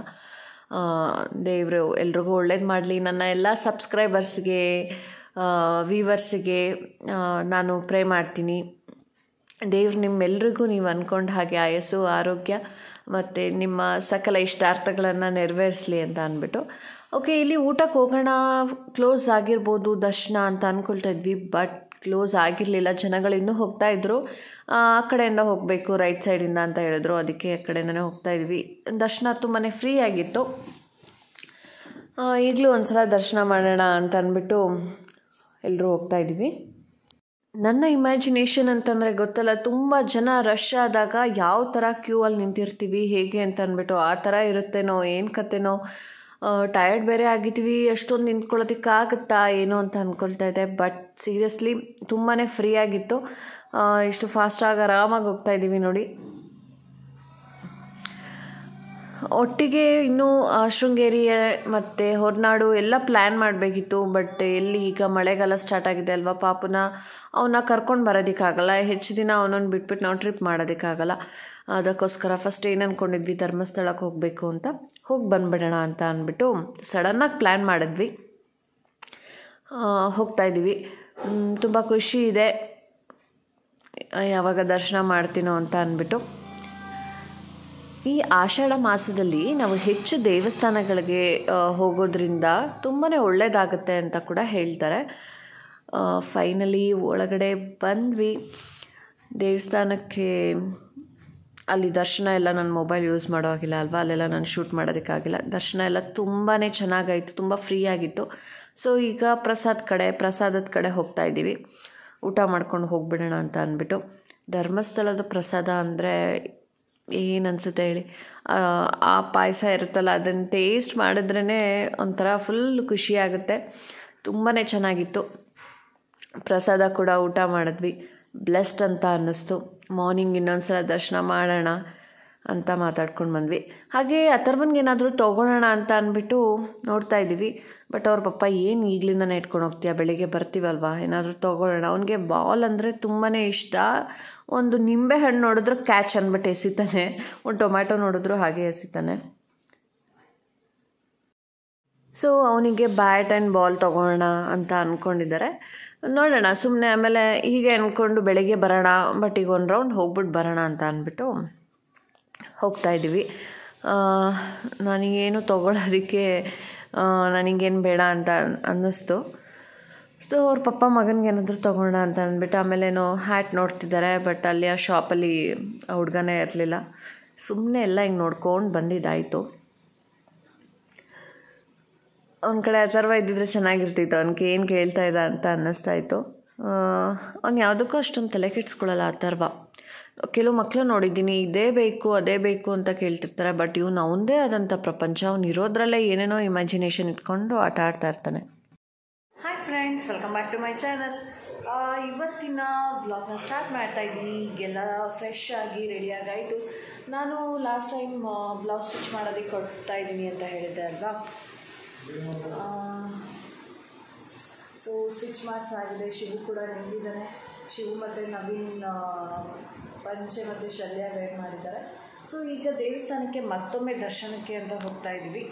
ದೇವರು ಎಲ್ರಿಗೂ ಒಳ್ಳೇದು ಮಾಡಲಿ ನನ್ನ ಎಲ್ಲ ಸಬ್ಸ್ಕ್ರೈಬರ್ಸ್ಗೆ ವೀವರ್ಸಿಗೆ ನಾನು ಪ್ರೇ ಮಾಡ್ತೀನಿ ದೇವ್ರು ನಿಮ್ಮೆಲ್ರಿಗೂ ನೀವು ಅಂದ್ಕೊಂಡು ಹಾಗೆ ಆಯಸ್ಸು ಆರೋಗ್ಯ ಮತ್ತು ನಿಮ್ಮ ಸಕಲ ಇಷ್ಟಾರ್ಥಗಳನ್ನು ನೆರವೇರಿಸಲಿ ಅಂತ ಅಂದ್ಬಿಟ್ಟು ಓಕೆ ಇಲ್ಲಿ ಊಟಕ್ಕೆ ಹೋಗೋಣ ಕ್ಲೋಸ್ ಆಗಿರ್ಬೋದು ದರ್ಶನ ಅಂತ ಅಂದ್ಕೊಳ್ತಾ ಇದ್ವಿ ಬಟ್ ಕ್ಲೋಸ್ ಆಗಿರಲಿಲ್ಲ ಜನಗಳು ಇನ್ನೂ ಹೋಗ್ತಾ ಇದ್ರು ಆ ಆ ಕಡೆಯಿಂದ ಹೋಗಬೇಕು ರೈಟ್ ಸೈಡಿಂದ ಅಂತ ಹೇಳಿದ್ರು ಅದಕ್ಕೆ ಆ ಕಡೆಯಿಂದನೇ ಹೋಗ್ತಾ ಇದ್ವಿ ದರ್ಶನ ತುಂಬಾ ಫ್ರೀ ಆಗಿತ್ತು ಆ, ಈಗಲೂ ಒಂದ್ಸಲ ದರ್ಶನ ಮಾಡೋಣ ಅಂತ ಅಂದ್ಬಿಟ್ಟು ಎಲ್ಲರೂ ಹೋಗ್ತಾ ಇದ್ವಿ ನನ್ನ ಇಮ್ಯಾಜಿನೇಷನ್ ಅಂತಂದರೆ ಗೊತ್ತಲ್ಲ ತುಂಬ ಜನ ರಶ್ ಆದಾಗ ಯಾವ ಥರ ಕ್ಯೂ ಅಲ್ಲಿ ನಿಂತಿರ್ತೀವಿ ಹೇಗೆ ಅಂತ ಅಂದ್ಬಿಟ್ಟು ಆ ಥರ ಇರುತ್ತೇನೋ ಏನು ಕತೆನೋ ಟಯರ್ಡ್ ಬೇರೆ ಆಗಿದ್ದೀವಿ ಅಷ್ಟೊಂದು ನಿಂತ್ಕೊಳ್ಳೋದಕ್ಕಾಗುತ್ತಾ ಏನೋ ಅಂತ ಅಂದ್ಕೊಳ್ತಾ ಇದ್ದೆ ಬಟ್ ಸೀರಿಯಸ್ಲಿ ತುಂಬಾ ಫ್ರೀ ಆಗಿತ್ತು ಆ, ಇಷ್ಟು ಫಾಸ್ಟಾಗಿ ಆರಾಮಾಗಿ ಹೋಗ್ತಾ ಇದ್ದೀವಿ ನೋಡಿ ಒಟ್ಟಿಗೆ ಇನ್ನೂ ಆ, ಶೃಂಗೇರಿ ಮತ್ತು ಹೊರನಾಡು ಎಲ್ಲ ಪ್ಲ್ಯಾನ್ ಮಾಡಬೇಕಿತ್ತು ಬಟ್ ಎಲ್ಲಿ ಈಗ ಮಳೆಗಾಲ ಸ್ಟಾರ್ಟ್ ಆಗಿದೆ ಅಲ್ವಾ ಪಾಪನ ಅವನ್ನ ಕರ್ಕೊಂಡು ಬರೋದಕ್ಕಾಗಲ್ಲ ಹೆಚ್ಚು ದಿನ ಅವನನ್ನು ಬಿಟ್ಬಿಟ್ಟು ನಾವು ಟ್ರಿಪ್ ಮಾಡೋದಕ್ಕಾಗಲ್ಲ ಅದಕ್ಕೋಸ್ಕರ ಫಸ್ಟ್ ಏನು ಅಂದ್ಕೊಂಡಿದ್ವಿ ಧರ್ಮಸ್ಥಳಕ್ಕೆ ಹೋಗಬೇಕು ಅಂತ ಹೋಗಿ ಬಂದ್ಬಿಡೋಣ ಅಂತ ಅಂದ್ಬಿಟ್ಟು ಸಡನ್ನಾಗಿ ಪ್ಲ್ಯಾನ್ ಮಾಡಿದ್ವಿ ಆ, ಹೋಗ್ತಾ ಇದ್ದೀವಿ ತುಂಬ ಖುಷಿ ಇದೆ ಯಾವಾಗ ದರ್ಶನ ಮಾಡ್ತೀನೋ ಅಂತ ಅಂದ್ಬಿಟ್ಟು ಈ ಆಷಾಢ ಮಾಸದಲ್ಲಿ ನಾವು ಹೆಚ್ಚು ದೇವಸ್ಥಾನಗಳಿಗೆ ಆ, ಹೋಗೋದ್ರಿಂದ ತುಂಬಾ ಒಳ್ಳೆಯದಾಗುತ್ತೆ ಅಂತ ಕೂಡ ಹೇಳ್ತಾರೆ ಫೈನಲಿ ಒಳಗಡೆ ಬಂದ್ವಿ ದೇವಸ್ಥಾನಕ್ಕೆ ಅಲ್ಲಿ ದರ್ಶನ ಎಲ್ಲ ನನ್ನ ಮೊಬೈಲ್ ಯೂಸ್ ಮಾಡೋ ಹಾಗಿಲ್ಲ ಅಲ್ವಾ ಅಲ್ಲೆಲ್ಲ ನಾನು ಶೂಟ್ ಮಾಡೋದಕ್ಕಾಗಿಲ್ಲ ದರ್ಶನ ಎಲ್ಲ ತುಂಬಾ ಚೆನ್ನಾಗಾಯಿತು ತುಂಬ ಫ್ರೀ ಆಗಿತ್ತು ಸೊ ಈಗ ಪ್ರಸಾದ್ ಕಡೆ ಪ್ರಸಾದದ ಕಡೆ ಹೋಗ್ತಾ ಇದ್ದೀವಿ ಊಟ ಮಾಡ್ಕೊಂಡು ಹೋಗ್ಬಿಡೋಣ ಅಂತ ಅಂದ್ಬಿಟ್ಟು ಧರ್ಮಸ್ಥಳದ ಪ್ರಸಾದ ಅಂದರೆ ಏನು ಅನಿಸುತ್ತೆ ಹೇಳಿ ಆ, ಆ ಪಾಯಸ ಇರುತ್ತಲ್ಲ ಅದನ್ನು ಟೇಸ್ಟ್ ಮಾಡಿದ್ರೇ ಒಂಥರ ಫುಲ್ ಖುಷಿಯಾಗುತ್ತೆ ತುಂಬಾ ಚೆನ್ನಾಗಿತ್ತು ಪ್ರಸಾದ ಕೂಡ ಊಟ ಮಾಡಿದ್ವಿ ಬ್ಲೆಸ್ಡ್ ಅಂತ ಅನ್ನಿಸ್ತು ಮಾರ್ನಿಂಗ್ ಇನ್ನೊಂದು ಸಲ ದರ್ಶನ ಮಾಡೋಣ ಅಂತ ಮಾತಾಡ್ಕೊಂಡು ಬಂದ್ವಿ ಹಾಗೆ ಅಥರ್ವನ್ಗೆ ಏನಾದರೂ ತೊಗೊಳ್ಳೋಣ ಅಂತ ಅಂದ್ಬಿಟ್ಟು ನೋಡ್ತಾ ಇದ್ದೀವಿ ಬಟ್ ಅವ್ರ ಪಪ್ಪ ಏನು ಈಗಲಿಂದನೇ ಇಟ್ಕೊಂಡು ಹೋಗ್ತೀಯ ಬೆಳಿಗ್ಗೆ ಬರ್ತೀವಲ್ವಾ ಏನಾದರೂ ತೊಗೊಳ್ಳೋಣ ಅವನಿಗೆ ಬಾಲ್ ಅಂದರೆ ತುಂಬಾ ಇಷ್ಟ ಒಂದು ನಿಂಬೆ ಹಣ್ಣು ನೋಡಿದ್ರೆ ಕ್ಯಾಚ್ ಅಂದ್ಬಿಟ್ಟು ಎಸಿತಾನೆ ಒಂದು ಟೊಮ್ಯಾಟೊ ನೋಡಿದ್ರು ಹಾಗೆ ಎಸಿತಾನೆ ಸೊ ಅವನಿಗೆ ಬ್ಯಾಟ್ ಆ್ಯಂಡ್ ಬಾಲ್ ತೊಗೊಳ್ಳೋಣ ಅಂತ ಅಂದ್ಕೊಂಡಿದ್ದಾರೆ ನೋಡೋಣ ಸುಮ್ಮನೆ ಆಮೇಲೆ ಹೀಗೆ ಅಂದ್ಕೊಂಡು ಬೆಳಿಗ್ಗೆ ಬರೋಣ ಬಟ್ ಈಗ ಒಂದು ರೌಂಡ್ ಹೋಗ್ಬಿಟ್ಟು ಬರೋಣ ಅಂತ ಅಂದ್ಬಿಟ್ಟು ಹೋಗ್ತಾ ಇದ್ದೀವಿ ಆ, ನನಗೇನು ತೊಗೊಳೋದಕ್ಕೆ ಆ, ನನಗೇನು ಬೇಡ ಅಂತ ಅನ್ನಿಸ್ತು ಸೊ ಅವ್ರ ಪಪ್ಪ ಮಗನಿಗೆ ಏನಾದರೂ ತೊಗೊಳ್ಳೋಣ ಅಂತ ಅಂದ್ಬಿಟ್ಟು ಆಮೇಲೇನೋ ಹ್ಯಾಟ್ ನೋಡ್ತಿದ್ದಾರೆ ಬಟ್ ಅಲ್ಲಿ ಆ ಶಾಪಲ್ಲಿ ಆ ಹುಡ್ಗನೇ ಇರಲಿಲ್ಲ ಸುಮ್ಮನೆ ಎಲ್ಲ ಹಿಂಗೆ ನೋಡ್ಕೊಂಡು ಬಂದಿದ್ದಾಯಿತು ಅವ್ನ ಕಡೆ ಅಥರ್ವ ಇದ್ದಿದ್ರೆ ಚೆನ್ನಾಗಿರ್ತಿತ್ತು ಅವ್ನಿಗೆ ಏನು ಕೇಳ್ತಾ ಇದ್ದ ಅಂತ ಅನ್ನಿಸ್ತಾ ಇತ್ತು ಅವ್ನು ಯಾವುದಕ್ಕೂ ಅಷ್ಟೊಂದು ತಲೆ ಕೆಡ್ಸ್ಕೊಳ್ಳಲ್ಲ ಅಥರ್ವ ಕೆಲವು ಮಕ್ಕಳು ನೋಡಿದ್ದೀನಿ ಇದೇ ಬೇಕು ಅದೇ ಬೇಕು ಅಂತ ಕೇಳ್ತಿರ್ತಾರೆ ಬಟ್ ಇವ್ನು ಅವನದೇ ಆದಂಥ ಪ್ರಪಂಚ ಅವ್ನು ಇರೋದ್ರಲ್ಲೇ ಏನೇನೋ ಇಮ್ಯಾಜಿನೇಷನ್ ಇಟ್ಕೊಂಡು ಆಟ ಆಡ್ತಾ ಇರ್ತಾನೆ hi friends friends welcome back to my channel ಇವತ್ತಿನ ವ್ಲಾಗ್ನ ಸ್ಟಾರ್ಟ್ ಮಾಡ್ತಾ ಇದ್ದೀನಿ ಈಗೆಲ್ಲ ಫ್ರೆಶ್ ಆಗಿ ರೆಡಿಯಾಗಿ ಆಯಿತು ನಾನು ಲಾಸ್ಟ್ ಟೈಮ್ ಬ್ಲೌಸ್ ಸ್ಟಿಚ್ ಮಾಡೋದಕ್ಕೆ ಕೊಡ್ತಾ ಇದ್ದೀನಿ ಅಂತ ಹೇಳಿದ್ದೆ ಅಲ್ವಾ ಸೊ ಸ್ಟಿಚ್ ಮಾಡಿಸಾಗಿದೆ ಶಿವು ಕೂಡ ನಿಂತಿದ್ದಾನೆ ಶಿವು ಮತ್ತು ನವೀನ್ ಆ, ಪಂಚೆ ಮತ್ತು ಶಲ್ಯ ವೇರ್ ಮಾಡಿದ್ದಾರೆ ಸೊ ಈಗ ದೇವಸ್ಥಾನಕ್ಕೆ ಮತ್ತೊಮ್ಮೆ ದರ್ಶನಕ್ಕೆ ಅಂತ ಹೋಗ್ತಾ ಇದ್ದೀವಿ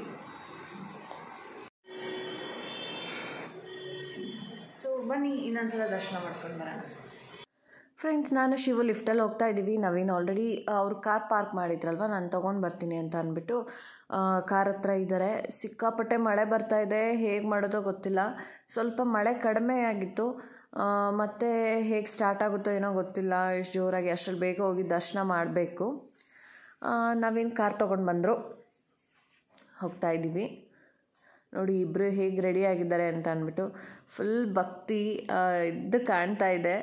ಸೊ ಬನ್ನಿ ಇನ್ನೊಂದ್ಸಲ ದರ್ಶನ ಮಾಡ್ಕೊಂಡು ಬರೋಣ ಫ್ರೆಂಡ್ಸ್ ನಾನು ಶಿವು ಲಿಫ್ಟಲ್ಲಿ ಹೋಗ್ತಾ ಇದ್ದೀವಿ ನವೀನ್ ಆಲ್ರೆಡಿ ಅವ್ರು ಕಾರ್ ಪಾರ್ಕ್ ಮಾಡಿದ್ರಲ್ವ ನಾನು ತೊಗೊಂಡು ಬರ್ತೀನಿ ಅಂತ ಅಂದ್ಬಿಟ್ಟು ಕಾರ್ ಹತ್ರ ಇದ್ದಾರೆ ಸಿಕ್ಕಾಪಟ್ಟೆ ಮಳೆ ಬರ್ತಾ ಇದೆ ಹೇಗೆ ಮಾಡೋದೋ ಗೊತ್ತಿಲ್ಲ ಸ್ವಲ್ಪ ಮಳೆ ಕಡಿಮೆ ಆಗಿತ್ತು ಮತ್ತು ಹೇಗೆ ಸ್ಟಾರ್ಟ್ ಆಗುತ್ತೋ ಏನೋ ಗೊತ್ತಿಲ್ಲ ಎಷ್ಟು ಜೋರಾಗಿ ಅಷ್ಟರಲ್ಲಿ ಬೇಗ ಹೋಗಿ ದರ್ಶನ ಮಾಡಬೇಕು ನವೀನ್ ಕಾರ್ ತೊಗೊಂಡು ಬಂದರು ಹೋಗ್ತಾ ಇದ್ದೀವಿ ನೋಡಿ ಇಬ್ಬರು ಹೇಗೆ ರೆಡಿ ಆಗಿದ್ದಾರೆ ಅಂತ ಅಂದ್ಬಿಟ್ಟು ಫುಲ್ ಭಕ್ತಿ ಆ, ಇದ್ದು ಕಾಣ್ತಾ ಇದೆ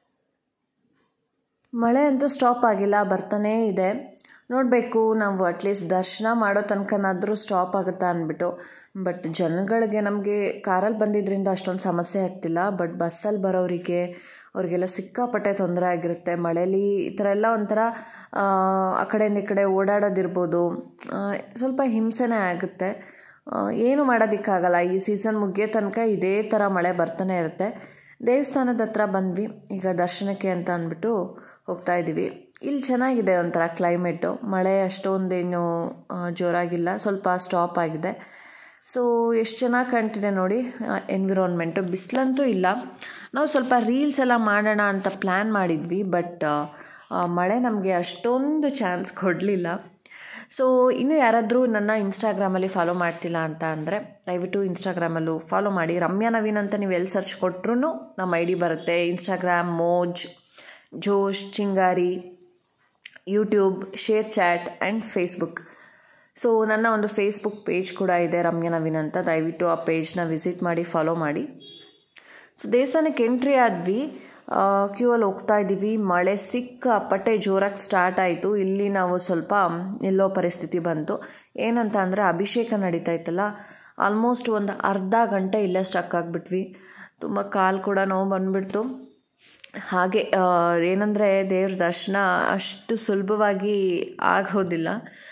ಮಳೆ ಅಂತೂ ಸ್ಟಾಪ್ ಆಗಿಲ್ಲ ಬರ್ತಾನೇ ಇದೆ ನೋಡಬೇಕು ನಾವು ಅಟ್ಲೀಸ್ಟ್ ದರ್ಶನ ಮಾಡೋ ತನಕನಾದರೂ ಸ್ಟಾಪ್ ಆಗುತ್ತಾ ಅಂದ್ಬಿಟ್ಟು ಬಟ್ ಜನಗಳಿಗೆ ನಮಗೆ ಕಾರಲ್ಲಿ ಬಂದಿದ್ದರಿಂದ ಅಷ್ಟೊಂದು ಸಮಸ್ಯೆ ಆಗ್ತಿಲ್ಲ ಬಟ್ ಬಸ್ಸಲ್ಲಿ ಬರೋರಿಗೆ ಅವ್ರಿಗೆಲ್ಲ ಸಿಕ್ಕಾಪಟ್ಟೆ ತೊಂದರೆ ಆಗಿರುತ್ತೆ ಮಳೇಲಿ ಈ ಥರ ಎಲ್ಲ ಒಂಥರ ಆ, ಆ ಕಡೆಯಿಂದ ಈ ಕಡೆ ಓಡಾಡೋದಿರ್ಬೋದು ಆ, ಸ್ವಲ್ಪ ಹಿಂಸೆನೇ ಆಗುತ್ತೆ ಆ, ಏನು ಮಾಡೋದಕ್ಕಾಗಲ್ಲ ಈ ಸೀಸನ್ ಮುಗಿಯೋ ತನಕ ಇದೇ ಥರ ಮಳೆ ಬರ್ತಾನೆ ಇರುತ್ತೆ ದೇವಸ್ಥಾನದ ಹತ್ರ ಬಂದ್ವಿ ಈಗ ದರ್ಶನಕ್ಕೆ ಅಂತ ಅಂದ್ಬಿಟ್ಟು ಹೋಗ್ತಾ ಇದ್ದೀವಿ ಇಲ್ಲಿ ಚೆನ್ನಾಗಿದೆ ಒಂಥರ ಕ್ಲೈಮೇಟು ಮಳೆ ಅಷ್ಟೊಂದೇನು ಆ, ಜೋರಾಗಿಲ್ಲ ಸ್ವಲ್ಪ ಸ್ಟಾಪ್ ಆಗಿದೆ ಸೊ ಎಷ್ಟು ಚೆನ್ನಾಗಿ ಕಾಣ್ತಿದೆ ನೋಡಿ ಎನ್ವಿರಾನ್ಮೆಂಟು ಬಿಸಿಲಂತೂ ಇಲ್ಲ ನಾವು ಸ್ವಲ್ಪ ರೀಲ್ಸ್ ಎಲ್ಲ ಮಾಡೋಣ ಅಂತ ಪ್ಲ್ಯಾನ್ ಮಾಡಿದ್ವಿ ಬಟ್ ಮಳೆ ನಮಗೆ ಅಷ್ಟೊಂದು ಚಾನ್ಸ್ ಕೊಡಲಿಲ್ಲ ಸೊ ಇನ್ನೂ ಯಾರಾದರೂ ನನ್ನ ಇನ್ಸ್ಟಾಗ್ರಾಮಲ್ಲಿ ಫಾಲೋ ಮಾಡ್ತಿಲ್ಲ ಅಂತ ಅಂದರೆ ದಯವಿಟ್ಟು ಇನ್ಸ್ಟಾಗ್ರಾಮಲ್ಲೂ ಫಾಲೋ ಮಾಡಿ ರಮ್ಯಾ ನವೀನ್ ಅಂತ ನೀವು ಎಲ್ಲಿ ಸರ್ಚ್ ಕೊಟ್ರೂ ನಮ್ಮ ಐ ಡಿ ಬರುತ್ತೆ Instagram Moj Josh Chingari YouTube ShareChat and Facebook so ನನ್ನ ಒಂದು ಫೇಸ್ಬುಕ್ ಪೇಜ್ ಕೂಡ ಇದೆ ರಮ್ಯಾ ನವೀನ್ ಅಂತ ದಯವಿಟ್ಟು ಆ ಪೇಜ್ನ ವಿಸಿಟ್ ಮಾಡಿ ಫಾಲೋ ಮಾಡಿ ಸೊ ದೇವಸ್ಥಾನಕ್ಕೆ ಎಂಟ್ರಿ ಆದ್ವಿ ಕ್ಯೂ ಅಲ್ಲಿ ಹೋಗ್ತಾ ಇದ್ದೀವಿ ಮಳೆ ಸಿಕ್ಕಾಪಟ್ಟೆ ಜೋರಾಗಿ ಸ್ಟಾರ್ಟ್ ಆಯಿತು ಇಲ್ಲಿ ನಾವು ಸ್ವಲ್ಪ ನಿಲ್ಲೋ ಪರಿಸ್ಥಿತಿ ಬಂತು ಏನಂತ ಅಂದರೆ ಅಭಿಷೇಕ ನಡೀತಾ ಇತ್ತಲ್ಲ ಆಲ್ಮೋಸ್ಟ್ ಒಂದು ಅರ್ಧ ಗಂಟೆ ಇಲ್ಲೇ ಸ್ಟಕ್ ಆಗಿಬಿಟ್ವಿ ತುಂಬ ಕಾಲು ಕೂಡ ನೋವು ಬಂದ್ಬಿಡ್ತು ಹಾಗೆ ಏನಂದರೆ ದೇವ್ರ ದರ್ಶನ ಅಷ್ಟು ಸುಲಭವಾಗಿ ಆಗೋದಿಲ್ಲ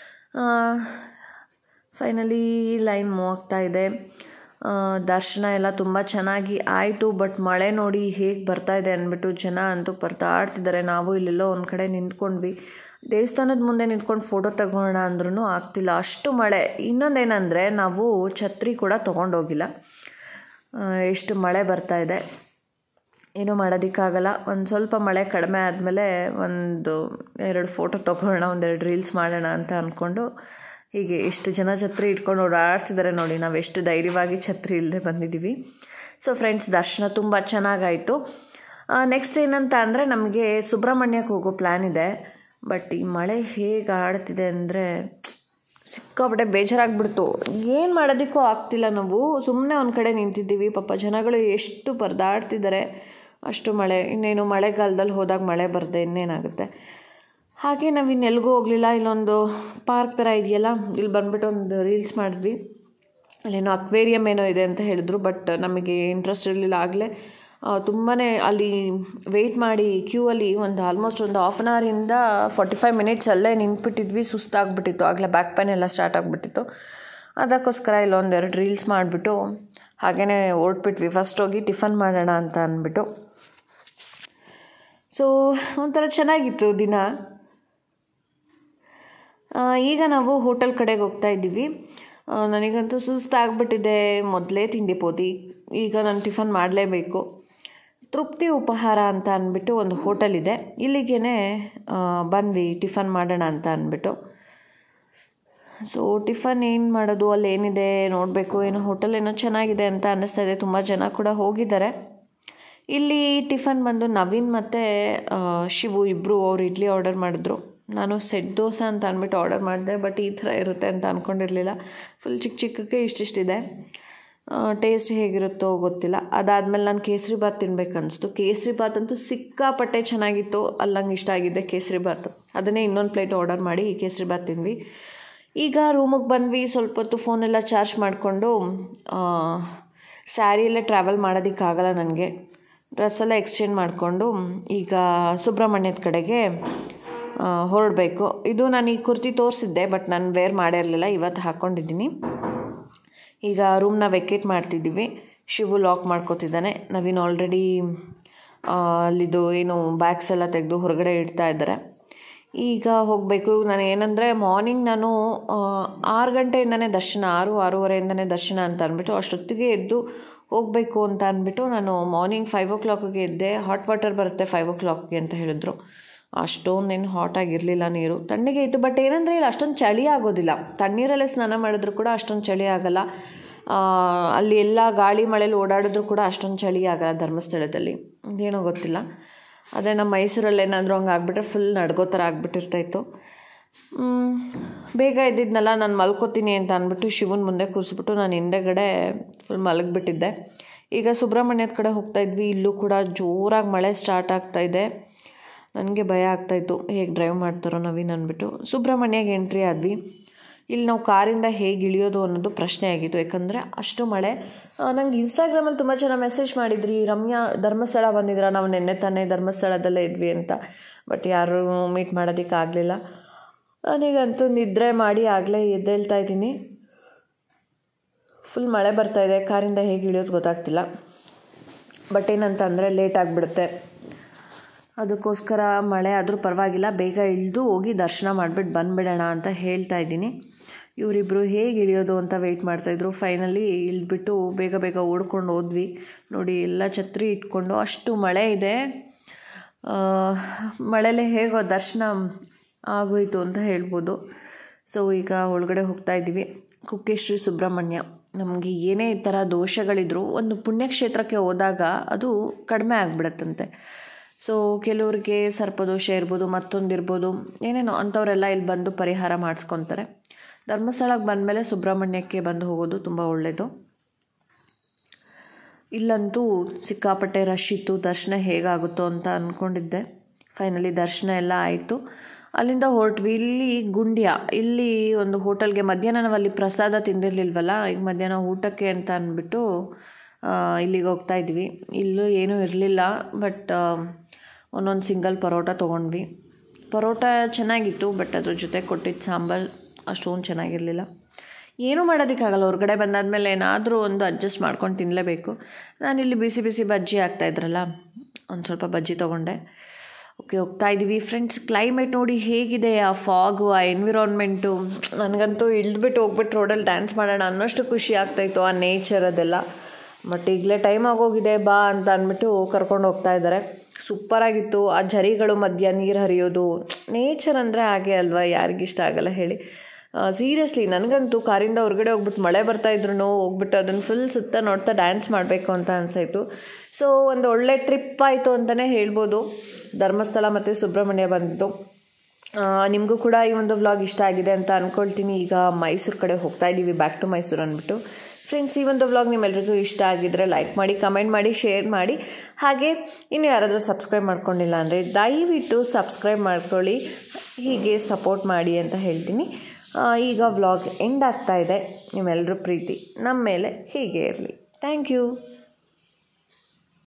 ಫೈನಲಿ ಲೈನ್ ಮೂವ್ ಆಗ್ತಾ ಇದೆ ಆ, ದರ್ಶನ ಎಲ್ಲ ತುಂಬ ಚೆನ್ನಾಗಿ ಆಯಿತು ಬಟ್ ಮಳೆ ನೋಡಿ ಹೇಗೆ ಬರ್ತಾ ಇದೆ ಅಂದ್ಬಿಟ್ಟು ಜನ ಅಂತೂ ಬರ್ತಾಡ್ತಿದ್ದಾರೆ ನಾವು ಇಲ್ಲೆಲ್ಲೋ ಒಂದು ಕಡೆ ನಿಂತ್ಕೊಂಡ್ವಿ ದೇವಸ್ಥಾನದ ಮುಂದೆ ನಿಂತ್ಕೊಂಡು ಫೋಟೋ ತಗೊಳ್ಳೋಣ ಅಂದ್ರೂ ಆಗ್ತಿಲ್ಲ ಅಷ್ಟು ಮಳೆ ಇನ್ನೊಂದೇನೆಂದರೆ ನಾವು ಛತ್ರಿ ಕೂಡ ತೊಗೊಂಡೋಗಿಲ್ಲ ಆ, ಎಷ್ಟು ಮಳೆ ಬರ್ತಾ ಇದೆ ಏನೂ ಮಾಡೋದಕ್ಕಾಗಲ್ಲ ಒಂದು ಸ್ವಲ್ಪ ಮಳೆ ಕಡಿಮೆ ಆದಮೇಲೆ ಒಂದು ಎರಡು ಫೋಟೋ ತೊಗೊಳ್ಳೋಣ ಒಂದೆರಡು ರೀಲ್ಸ್ ಮಾಡೋಣ ಅಂತ ಅಂದ್ಕೊಂಡು ಹೀಗೆ ಎಷ್ಟು ಜನ ಛತ್ರಿ ಇಟ್ಕೊಂಡು ಓಡಾಡ್ತಿದ್ದಾರೆ ನೋಡಿ ನಾವು ಎಷ್ಟು ಧೈರ್ಯವಾಗಿ ಛತ್ರಿ ಇಲ್ಲದೆ ಬಂದಿದ್ದೀವಿ ಸೊ ಫ್ರೆಂಡ್ಸ್ ದರ್ಶನ ತುಂಬ ಚೆನ್ನಾಗಾಯಿತು ನೆಕ್ಸ್ಟ್ ಏನಂತ ಅಂದರೆ ನಮಗೆ ಸುಬ್ರಹ್ಮಣ್ಯಕ್ಕೆ ಹೋಗೋ ಪ್ಲ್ಯಾನ್ ಇದೆ ಬಟ್ ಈ ಮಳೆ ಹೇಗೆ ಆಡ್ತಿದೆ ಅಂದರೆ ಸಿಕ್ಕಾಪಟ್ಟೆ ಬೇಜಾರಾಗ್ಬಿಡ್ತು ಏನು ಮಾಡೋದಕ್ಕೂ ಆಗ್ತಿಲ್ಲ ನಾವು ಸುಮ್ಮನೆ ಒಂದು ಕಡೆ ನಿಂತಿದ್ದೀವಿ ಪಾಪ ಜನಗಳು ಎಷ್ಟು ಪರದಾಡ್ತಿದ್ದಾರೆ ಅಷ್ಟು ಮಳೆ ಇನ್ನೇನು ಮಳೆಗಾಲದಲ್ಲಿ ಹೋದಾಗ ಮಳೆ ಬರದೆ ಇನ್ನೇನಾಗುತ್ತೆ ಹಾಗೆ ನಾವು ಇನ್ನೆಲ್ಗೂ ಹೋಗಲಿಲ್ಲ ಇಲ್ಲೊಂದು ಪಾರ್ಕ್ ಥರ ಇದೆಯಲ್ಲ ಇಲ್ಲಿ ಬಂದ್ಬಿಟ್ಟು ಒಂದು ರೀಲ್ಸ್ ಮಾಡಿದ್ವಿ ಅಲ್ಲೇನೋ ಅಕ್ವೇರಿಯಮ್ ಏನೋ ಇದೆ ಅಂತ ಹೇಳಿದ್ರು ಬಟ್ ನಮಗೆ ಇಂಟ್ರೆಸ್ಟ್ ಇರಲಿಲ್ಲ ಆಗಲೇ ತುಂಬಾ ಅಲ್ಲಿ ವೆಯ್ಟ್ ಮಾಡಿ ಕ್ಯೂ ಅಲ್ಲಿ ಒಂದು ಆಲ್ಮೋಸ್ಟ್ ಒಂದು ಹಾಫ್ ಆನ್ ಅವರಿಂದ ಫಾರ್ಟಿ ಫೈವ್ ಮಿನಿಟ್ಸ್ ಅಲ್ಲೇ ನಿಂತ್ಬಿಟ್ಟಿದ್ವಿ ಸುಸ್ತಾಗ್ಬಿಟ್ಟಿತ್ತು ಆಗಲೇ ಬ್ಯಾಕ್ ಪೈನ್ ಎಲ್ಲ ಸ್ಟಾರ್ಟ್ ಆಗಿಬಿಟ್ಟಿತ್ತು ಅದಕ್ಕೋಸ್ಕರ ಇಲ್ಲೊಂದೆರಡು ರೀಲ್ಸ್ ಮಾಡಿಬಿಟ್ಟು ಹಾಗೇ ಹೊರಟ್ಬಿಟ್ವಿ ಫಸ್ಟ್ ಹೋಗಿ ಟಿಫನ್ ಮಾಡೋಣ ಅಂತ ಅಂದ್ಬಿಟ್ಟು ಸೊ ಒಂಥರ ಚೆನ್ನಾಗಿತ್ತು ದಿನ ಆ, ಈಗ ನಾವು ಹೋಟೆಲ್ ಕಡೆಗೆ ಹೋಗ್ತಾ ಇದ್ದೀವಿ ಆ, ನನಗಂತೂ ಸುಸ್ತಾಗ್ಬಿಟ್ಟಿದೆ ಮೊದಲೇ ತಿಂಡಿ ಪೋತಿ ಈಗ ನಾನು ಟಿಫನ್ ಮಾಡಲೇಬೇಕು ತೃಪ್ತಿ ಉಪಹಾರ ಅಂತ ಅಂದ್ಬಿಟ್ಟು ಒಂದು ಹೋಟೆಲ್ ಇದೆ ಇಲ್ಲಿಗೇ ಬಂದ್ವಿ ಟಿಫನ್ ಮಾಡೋಣ ಅಂತ ಅಂದ್ಬಿಟ್ಟು ಸೊ ಟಿಫನ್ ಏನು ಮಾಡೋದು ಅಲ್ಲಿ ಏನಿದೆ ನೋಡಬೇಕು ಏನೋ ಹೋಟೆಲ್ ಏನೋ ಚೆನ್ನಾಗಿದೆ ಅಂತ ಅನ್ನಿಸ್ತಾ ಇದೆ ತುಂಬ ಜನ ಕೂಡ ಹೋಗಿದ್ದಾರೆ ಇಲ್ಲಿ ಟಿಫನ್ ಬಂದು ನವೀನ್ ಮತ್ತು ಆ, ಶಿವು ಇಬ್ಬರು ಅವ್ರು ಇಡ್ಲಿ ಆರ್ಡರ್ ಮಾಡಿದ್ರು ನಾನು ಸೆಟ್ ದೋಸೆ ಅಂತ ಅಂದ್ಬಿಟ್ಟು ಆರ್ಡರ್ ಮಾಡಿದೆ ಬಟ್ ಈ ಥರ ಇರುತ್ತೆ ಅಂತ ಅಂದ್ಕೊಂಡಿರಲಿಲ್ಲ ಫುಲ್ ಚಿಕ್ಕ ಚಿಕ್ಕಕ್ಕೆ ಇಷ್ಟಿಷ್ಟಿದೆ ಟೇಸ್ಟ್ ಹೇಗಿರುತ್ತೋ ಗೊತ್ತಿಲ್ಲ ಅದಾದಮೇಲೆ ನಾನು ಕೇಸರಿ ಬಾತ್ ತಿನ್ಬೇಕು ಅನಿಸ್ತು ಕೇಸರಿ ಬಾತ್ ಅಂತೂ ಸಿಕ್ಕಾಪಟ್ಟೆ ಚೆನ್ನಾಗಿತ್ತು ಅಲ್ಲಿ ನಂಗೆ ಇಷ್ಟ ಆಗಿದ್ದೆ ಕೇಸರಿ ಬಾತ್ ಅದನ್ನೇ ಇನ್ನೊಂದು ಪ್ಲೇಟ್ ಆರ್ಡರ್ ಮಾಡಿ ಕೇಸರಿ ಬಾತ್ ತಿಂದ್ವಿ ಈಗ ರೂಮಿಗೆ ಬಂದ್ವಿ ಸ್ವಲ್ಪ ಹೊತ್ತು ಫೋನೆಲ್ಲ ಚಾರ್ಜ್ ಮಾಡಿಕೊಂಡು ಸ್ಯಾರಿಯಲ್ಲೇ ಟ್ರಾವೆಲ್ ಮಾಡೋದಕ್ಕಾಗಲ್ಲ ನನಗೆ ಡ್ರೆಸ್ಸೆಲ್ಲ ಎಕ್ಸ್ಚೇಂಜ್ ಮಾಡಿಕೊಂಡು ಈಗ ಸುಬ್ರಹ್ಮಣ್ಯದ ಕಡೆಗೆ ಹೊರಡಬೇಕು ಇದು ನಾನು ಈ ಕುರ್ತಿ ತೋರಿಸಿದ್ದೆ ಬಟ್ ನಾನು ವೇರ್ ಮಾಡಿರಲಿಲ್ಲ ಇವತ್ತು ಹಾಕ್ಕೊಂಡಿದ್ದೀನಿ ಈಗ ರೂಮ್ನ ವೆಕೇಟ್ ಮಾಡ್ತಿದ್ದೀವಿ ಶಿವು ಲಾಕ್ ಮಾಡ್ಕೋತಿದ್ದಾನೆ ನವೀನ್ ಆಲ್ರೆಡಿ ಅಲ್ಲಿದು ಏನು ಬ್ಯಾಗ್ಸ್ ಎಲ್ಲ ತೆಗೆದು ಹೊರಗಡೆ ಇಡ್ತಾ ಇದ್ದಾರೆ ಈಗ ಹೋಗಬೇಕು ನಾನು ಏನಂದರೆ ಮಾರ್ನಿಂಗ್ ನಾನು ಆ, ಆರು ಗಂಟೆಯಿಂದನೇ ದರ್ಶನ ಆರು ಆರೂವರೆಯಿಂದನೇ ದರ್ಶನ ಅಂತ ಅಂದ್ಬಿಟ್ಟು ಅಷ್ಟೊತ್ತಿಗೆ ಎದ್ದು ಹೋಗಬೇಕು ಅಂತ ಅಂದ್ಬಿಟ್ಟು ನಾನು ಮಾರ್ನಿಂಗ್ ಫೈವ್ ಓ ಕ್ಲಾಕಿಗೆ ಎದ್ದೆ ಹಾಟ್ ವಾಟರ್ ಬರುತ್ತೆ ಫೈವ್ ಓ ಕ್ಲಾಕ್ಗೆ ಅಂತ ಹೇಳಿದ್ರು ಅಷ್ಟೊಂದೇನು ಹಾಟ್ ಆಗಿರಲಿಲ್ಲ ನೀರು ತಣ್ಣಗೆ ಇತ್ತು ಬಟ್ ಏನಂದರೆ ಇಲ್ಲಿ ಅಷ್ಟೊಂದು ಚಳಿ ಆಗೋದಿಲ್ಲ ತಣ್ಣೀರಲ್ಲೇ ಸ್ನಾನ ಮಾಡಿದ್ರು ಕೂಡ ಅಷ್ಟೊಂದು ಚಳಿ ಆಗಲ್ಲ ಆ, ಅಲ್ಲಿ ಎಲ್ಲ ಗಾಳಿ ಮಳೆಲಿ ಓಡಾಡಿದ್ರು ಕೂಡ ಅಷ್ಟೊಂದು ಚಳಿ ಆಗಲ್ಲ ಧರ್ಮಸ್ಥಳದಲ್ಲಿ ಏನೋ ಗೊತ್ತಿಲ್ಲ ಅದೇ ನಮ್ಮ ಮೈಸೂರಲ್ಲಿ ಏನಾದರೂ ಹಂಗೆ ಆಗಿಬಿಟ್ರೆ ಫುಲ್ ನಡ್ಗೋ ಥರ ಆಗಿಬಿಟ್ಟಿರ್ತಾಯಿತ್ತು ಬೇಗ ಎದ್ದಿದ್ನಲ್ಲ ನಾನು ಮಲ್ಕೋತೀನಿ ಅಂತ ಅಂದ್ಬಿಟ್ಟು ಶಿವನ ಮುಂದೆ ಕೂರಿಸ್ಬಿಟ್ಟು ನಾನು ಹಿಂದೆಗಡೆ ಫುಲ್ ಮಲಗಿಬಿಟ್ಟಿದ್ದೆ ಈಗ ಸುಬ್ರಹ್ಮಣ್ಯದ ಕಡೆ ಹೋಗ್ತಾ ಇದ್ವಿ ಇಲ್ಲೂ ಕೂಡ ಜೋರಾಗಿ ಮಳೆ ಸ್ಟಾರ್ಟ್ ಆಗ್ತಾಯಿದೆ ನನಗೆ ಭಯ ಆಗ್ತಾಯಿತ್ತು ಹೇಗೆ ಡ್ರೈವ್ ಮಾಡ್ತಾರೋ ನವೀನ್ ಅಂದ್ಬಿಟ್ಟು ಸುಬ್ರಹ್ಮಣ್ಯಗೆ ಎಂಟ್ರಿ ಆದ್ವಿ ಇಲ್ಲಿ ನಾವು ಕಾರಿಂದ ಹೇಗೆ ಇಳಿಯೋದು ಅನ್ನೋದು ಪ್ರಶ್ನೆ ಆಗಿತ್ತು ಯಾಕಂದರೆ ಅಷ್ಟು ಮಳೆ ನಂಗೆ ಇನ್ಸ್ಟಾಗ್ರಾಮಲ್ಲಿ ತುಂಬ ಜನ ಮೆಸೇಜ್ ಮಾಡಿದ್ರಿ ರಮ್ಯಾ ಧರ್ಮಸ್ಥಳ ಬಂದಿದ್ರ ನಾವು ನಿನ್ನೆ ತಾನೇ ಧರ್ಮಸ್ಥಳದಲ್ಲೇ ಇದ್ವಿ ಅಂತ ಬಟ್ ಯಾರು ಮೀಟ್ ಮಾಡೋದಕ್ಕಾಗಲಿಲ್ಲ ನನಗಂತೂ ನಿದ್ರೆ ಮಾಡಿ ಆಗಲೇ ಎದ್ದೇಳ್ತಾ ಇದ್ದೀನಿ ಫುಲ್ ಮಳೆ ಬರ್ತಾ ಇದೆ ಕಾರಿಂದ ಹೇಗೆ ಇಳಿಯೋದು ಗೊತ್ತಾಗ್ತಿಲ್ಲ ಬಟ್ ಏನಂತ ಅಂದರೆ ಲೇಟ್ ಆಗಿಬಿಡುತ್ತೆ ಅದಕ್ಕೋಸ್ಕರ ಮಳೆ ಆದರೂ ಪರವಾಗಿಲ್ಲ ಬೇಗ ಇಳಿದು ಹೋಗಿ ದರ್ಶನ ಮಾಡಿಬಿಟ್ಟು ಬಂದುಬಿಡೋಣ ಅಂತ ಹೇಳ್ತಾ ಇದ್ದೀನಿ ಇವರಿಬ್ಬರು ಹೇಗೆ ಇಳಿಯೋದು ಅಂತ ವೆಯ್ಟ್ ಮಾಡ್ತಾಯಿದ್ರು ಫೈನಲಿ ಇಳಿದ್ಬಿಟ್ಟು ಬೇಗ ಬೇಗ ಓಡ್ಕೊಂಡು ಹೋದ್ವಿ ನೋಡಿ ಎಲ್ಲ ಛತ್ರಿ ಇಟ್ಕೊಂಡು ಅಷ್ಟು ಮಳೆ ಇದೆ ಆ, ಮಳೆಲೇ ಹೇಗೋ ದರ್ಶನ ಆಗೋಯ್ತು ಅಂತ ಹೇಳ್ಬೋದು ಸೊ ಈಗ ಒಳಗಡೆ ಹೋಗ್ತಾ ಇದ್ದೀವಿ ಕುಕ್ಕೆಶ್ರೀ ಸುಬ್ರಹ್ಮಣ್ಯ ನಮಗೆ ಏನೇ ಈ ಥರ ದೋಷಗಳಿದ್ರು ಒಂದು ಪುಣ್ಯಕ್ಷೇತ್ರಕ್ಕೆ ಹೋದಾಗ ಅದು ಕಡಿಮೆ ಆಗಿಬಿಡತ್ತಂತೆ ಸೊ ಕೆಲವ್ರಿಗೆ ಸರ್ಪದೋಷ ಇರ್ಬೋದು ಮತ್ತೊಂದು ಇರ್ಬೋದು ಏನೇನೋ ಅಂಥವರೆಲ್ಲ ಇಲ್ಲಿ ಬಂದು ಪರಿಹಾರ ಮಾಡಿಸ್ಕೊತಾರೆ ಧರ್ಮಸ್ಥಳಕ್ಕೆ ಬಂದಮೇಲೆ ಸುಬ್ರಹ್ಮಣ್ಯಕ್ಕೆ ಬಂದು ಹೋಗೋದು ತುಂಬ ಒಳ್ಳೆಯದು ಇಲ್ಲಂತೂ ಸಿಕ್ಕಾಪಟ್ಟೆ ರಶ್ ಇತ್ತು ದರ್ಶನ ಹೇಗಾಗುತ್ತೋ ಅಂತ ಅಂದ್ಕೊಂಡಿದ್ದೆ ಫೈನಲಿ ದರ್ಶನ ಎಲ್ಲ ಆಯಿತು ಅಲ್ಲಿಂದ ಹೊರಟ್ವಿ ಇಲ್ಲಿ ಗುಂಡ್ಯ ಇಲ್ಲಿ ಒಂದು ಹೋಟೆಲ್ಗೆ ಮಧ್ಯಾಹ್ನ ನಾವು ಅಲ್ಲಿ ಪ್ರಸಾದ ತಿಂದಿರಲಿಲ್ವಲ್ಲ ಈಗ ಮಧ್ಯಾಹ್ನ ಊಟಕ್ಕೆ ಅಂತ ಅಂದ್ಬಿಟ್ಟು ಆ, ಇಲ್ಲಿಗೆ ಹೋಗ್ತಾ ಇದ್ವಿ ಇಲ್ಲೂ ಏನೂ ಇರಲಿಲ್ಲ ಬಟ್ ಒಂದೊಂದು ಸಿಂಗಲ್ ಪರೋಟ ತೊಗೊಂಡ್ವಿ ಪರೋಟ ಚೆನ್ನಾಗಿತ್ತು ಬಟ್ ಅದ್ರ ಜೊತೆ ಕೊಟ್ಟಿದ್ದ ಸಾಂಬಾರು ಅಷ್ಟೊಂದು ಚೆನ್ನಾಗಿರಲಿಲ್ಲ ಏನೂ ಮಾಡೋದಕ್ಕಾಗಲ್ಲ ಹೊರಗಡೆ ಬಂದಾದಮೇಲೆ ಏನಾದರೂ ಒಂದು ಅಡ್ಜಸ್ಟ್ ಮಾಡ್ಕೊಂಡು ತಿನ್ನಲೇಬೇಕು ನಾನಿಲ್ಲಿ ಬಿಸಿ ಬಿಸಿ ಬಜ್ಜಿ ಆಗ್ತಾಯಿದ್ರಲ್ಲ ಒಂದು ಸ್ವಲ್ಪ ಬಜ್ಜಿ ತೊಗೊಂಡೆ ಓಕೆ ಹೋಗ್ತಾ ಇದ್ದೀವಿ ಫ್ರೆಂಡ್ಸ್ ಕ್ಲೈಮೇಟ್ ನೋಡಿ ಹೇಗಿದೆ ಆ ಫಾಗು ಆ ಎನ್ವಿರಾನ್ಮೆಂಟು ನನಗಂತೂ ಇಳಿದ್ಬಿಟ್ಟು ಹೋಗ್ಬಿಟ್ಟು ರೋಡಲ್ಲಿ ಡ್ಯಾನ್ಸ್ ಮಾಡೋಣ ಅನ್ನೋಷ್ಟು ಖುಷಿ ಆಗ್ತಾಯಿತ್ತು ಆ ನೇಚರ್ ಅದೆಲ್ಲ ಬಟ್ ಈಗಲೇ ಟೈಮ್ ಆಗೋಗಿದೆ ಬಾ ಅಂತ ಅಂದ್ಬಿಟ್ಟು ಕರ್ಕೊಂಡು ಹೋಗ್ತಾ ಇದ್ದಾರೆ ಸೂಪರಾಗಿತ್ತು ಆ ಝರಿಗಳು ಮಧ್ಯ ನೀರು ಹರಿಯೋದು ನೇಚರ್ ಅಂದರೆ ಹಾಗೆ ಅಲ್ವಾ ಯಾರಿಗಿಷ್ಟ ಆಗಲ್ಲ ಹೇಳಿ ಸೀರಿಯಸ್ಲಿ ನನಗಂತೂ ಕಾರಿಂದ ಹೊರಗಡೆ ಹೋಗ್ಬಿಟ್ಟು ಮಳೆ ಬರ್ತಾ ಇದ್ರು ಹೋಗ್ಬಿಟ್ಟು ಅದನ್ನು ಫುಲ್ ಸುತ್ತ ನೋಡ್ತಾ ಡ್ಯಾನ್ಸ್ ಮಾಡಬೇಕು ಅಂತ ಅನಿಸಾಯಿತು ಸೊ ಒಂದು ಒಳ್ಳೆ ಟ್ರಿಪ್ ಆಯಿತು ಅಂತಲೇ ಹೇಳ್ಬೋದು ಧರ್ಮಸ್ಥಳ ಮತ್ತು ಸುಬ್ರಹ್ಮಣ್ಯ ಬಂದಿದ್ದು ನಿಮಗೂ ಕೂಡ ಈ ಒಂದು ವ್ಲಾಗ್ ಇಷ್ಟ ಆಗಿದೆ ಅಂತ ಅಂದ್ಕೊಳ್ತೀನಿ ಈಗ ಮೈಸೂರು ಕಡೆ ಹೋಗ್ತಾ ಇದ್ದೀವಿ ಬ್ಯಾಕ್ ಟು ಮೈಸೂರು ಅಂದ್ಬಿಟ್ಟು ಫ್ರೆಂಡ್ಸ್ ಈ ಒಂದು ವ್ಲಾಗ್ ನಿಮ್ಮೆಲ್ರಿಗೂ ಇಷ್ಟ ಆಗಿದ್ದರೆ ಲೈಕ್ ಮಾಡಿ ಕಮೆಂಟ್ ಮಾಡಿ ಶೇರ್ ಮಾಡಿ ಹಾಗೆ ಇನ್ನು ಯಾರಾದರೂ ಸಬ್ಸ್ಕ್ರೈಬ್ ಮಾಡ್ಕೊಂಡಿಲ್ಲ ಅಂದರೆ ದಯವಿಟ್ಟು ಸಬ್ಸ್ಕ್ರೈಬ್ ಮಾಡ್ಕೊಳ್ಳಿ ಹೀಗೆ ಸಪೋರ್ಟ್ ಮಾಡಿ ಅಂತ ಹೇಳ್ತೀನಿ ಆ, ಈಗ ವ್ಲಾಗ್ ಎಂಡ್ ಆಗ್ತಾ ಇದೆ ನಿಮ್ಮೆಲ್ಲರ ಪ್ರೀತಿ ನಮ್ಮ ಮೇಲೆ ಹೀಗೆ ಇರಲಿ ಥ್ಯಾಂಕ್ ಯು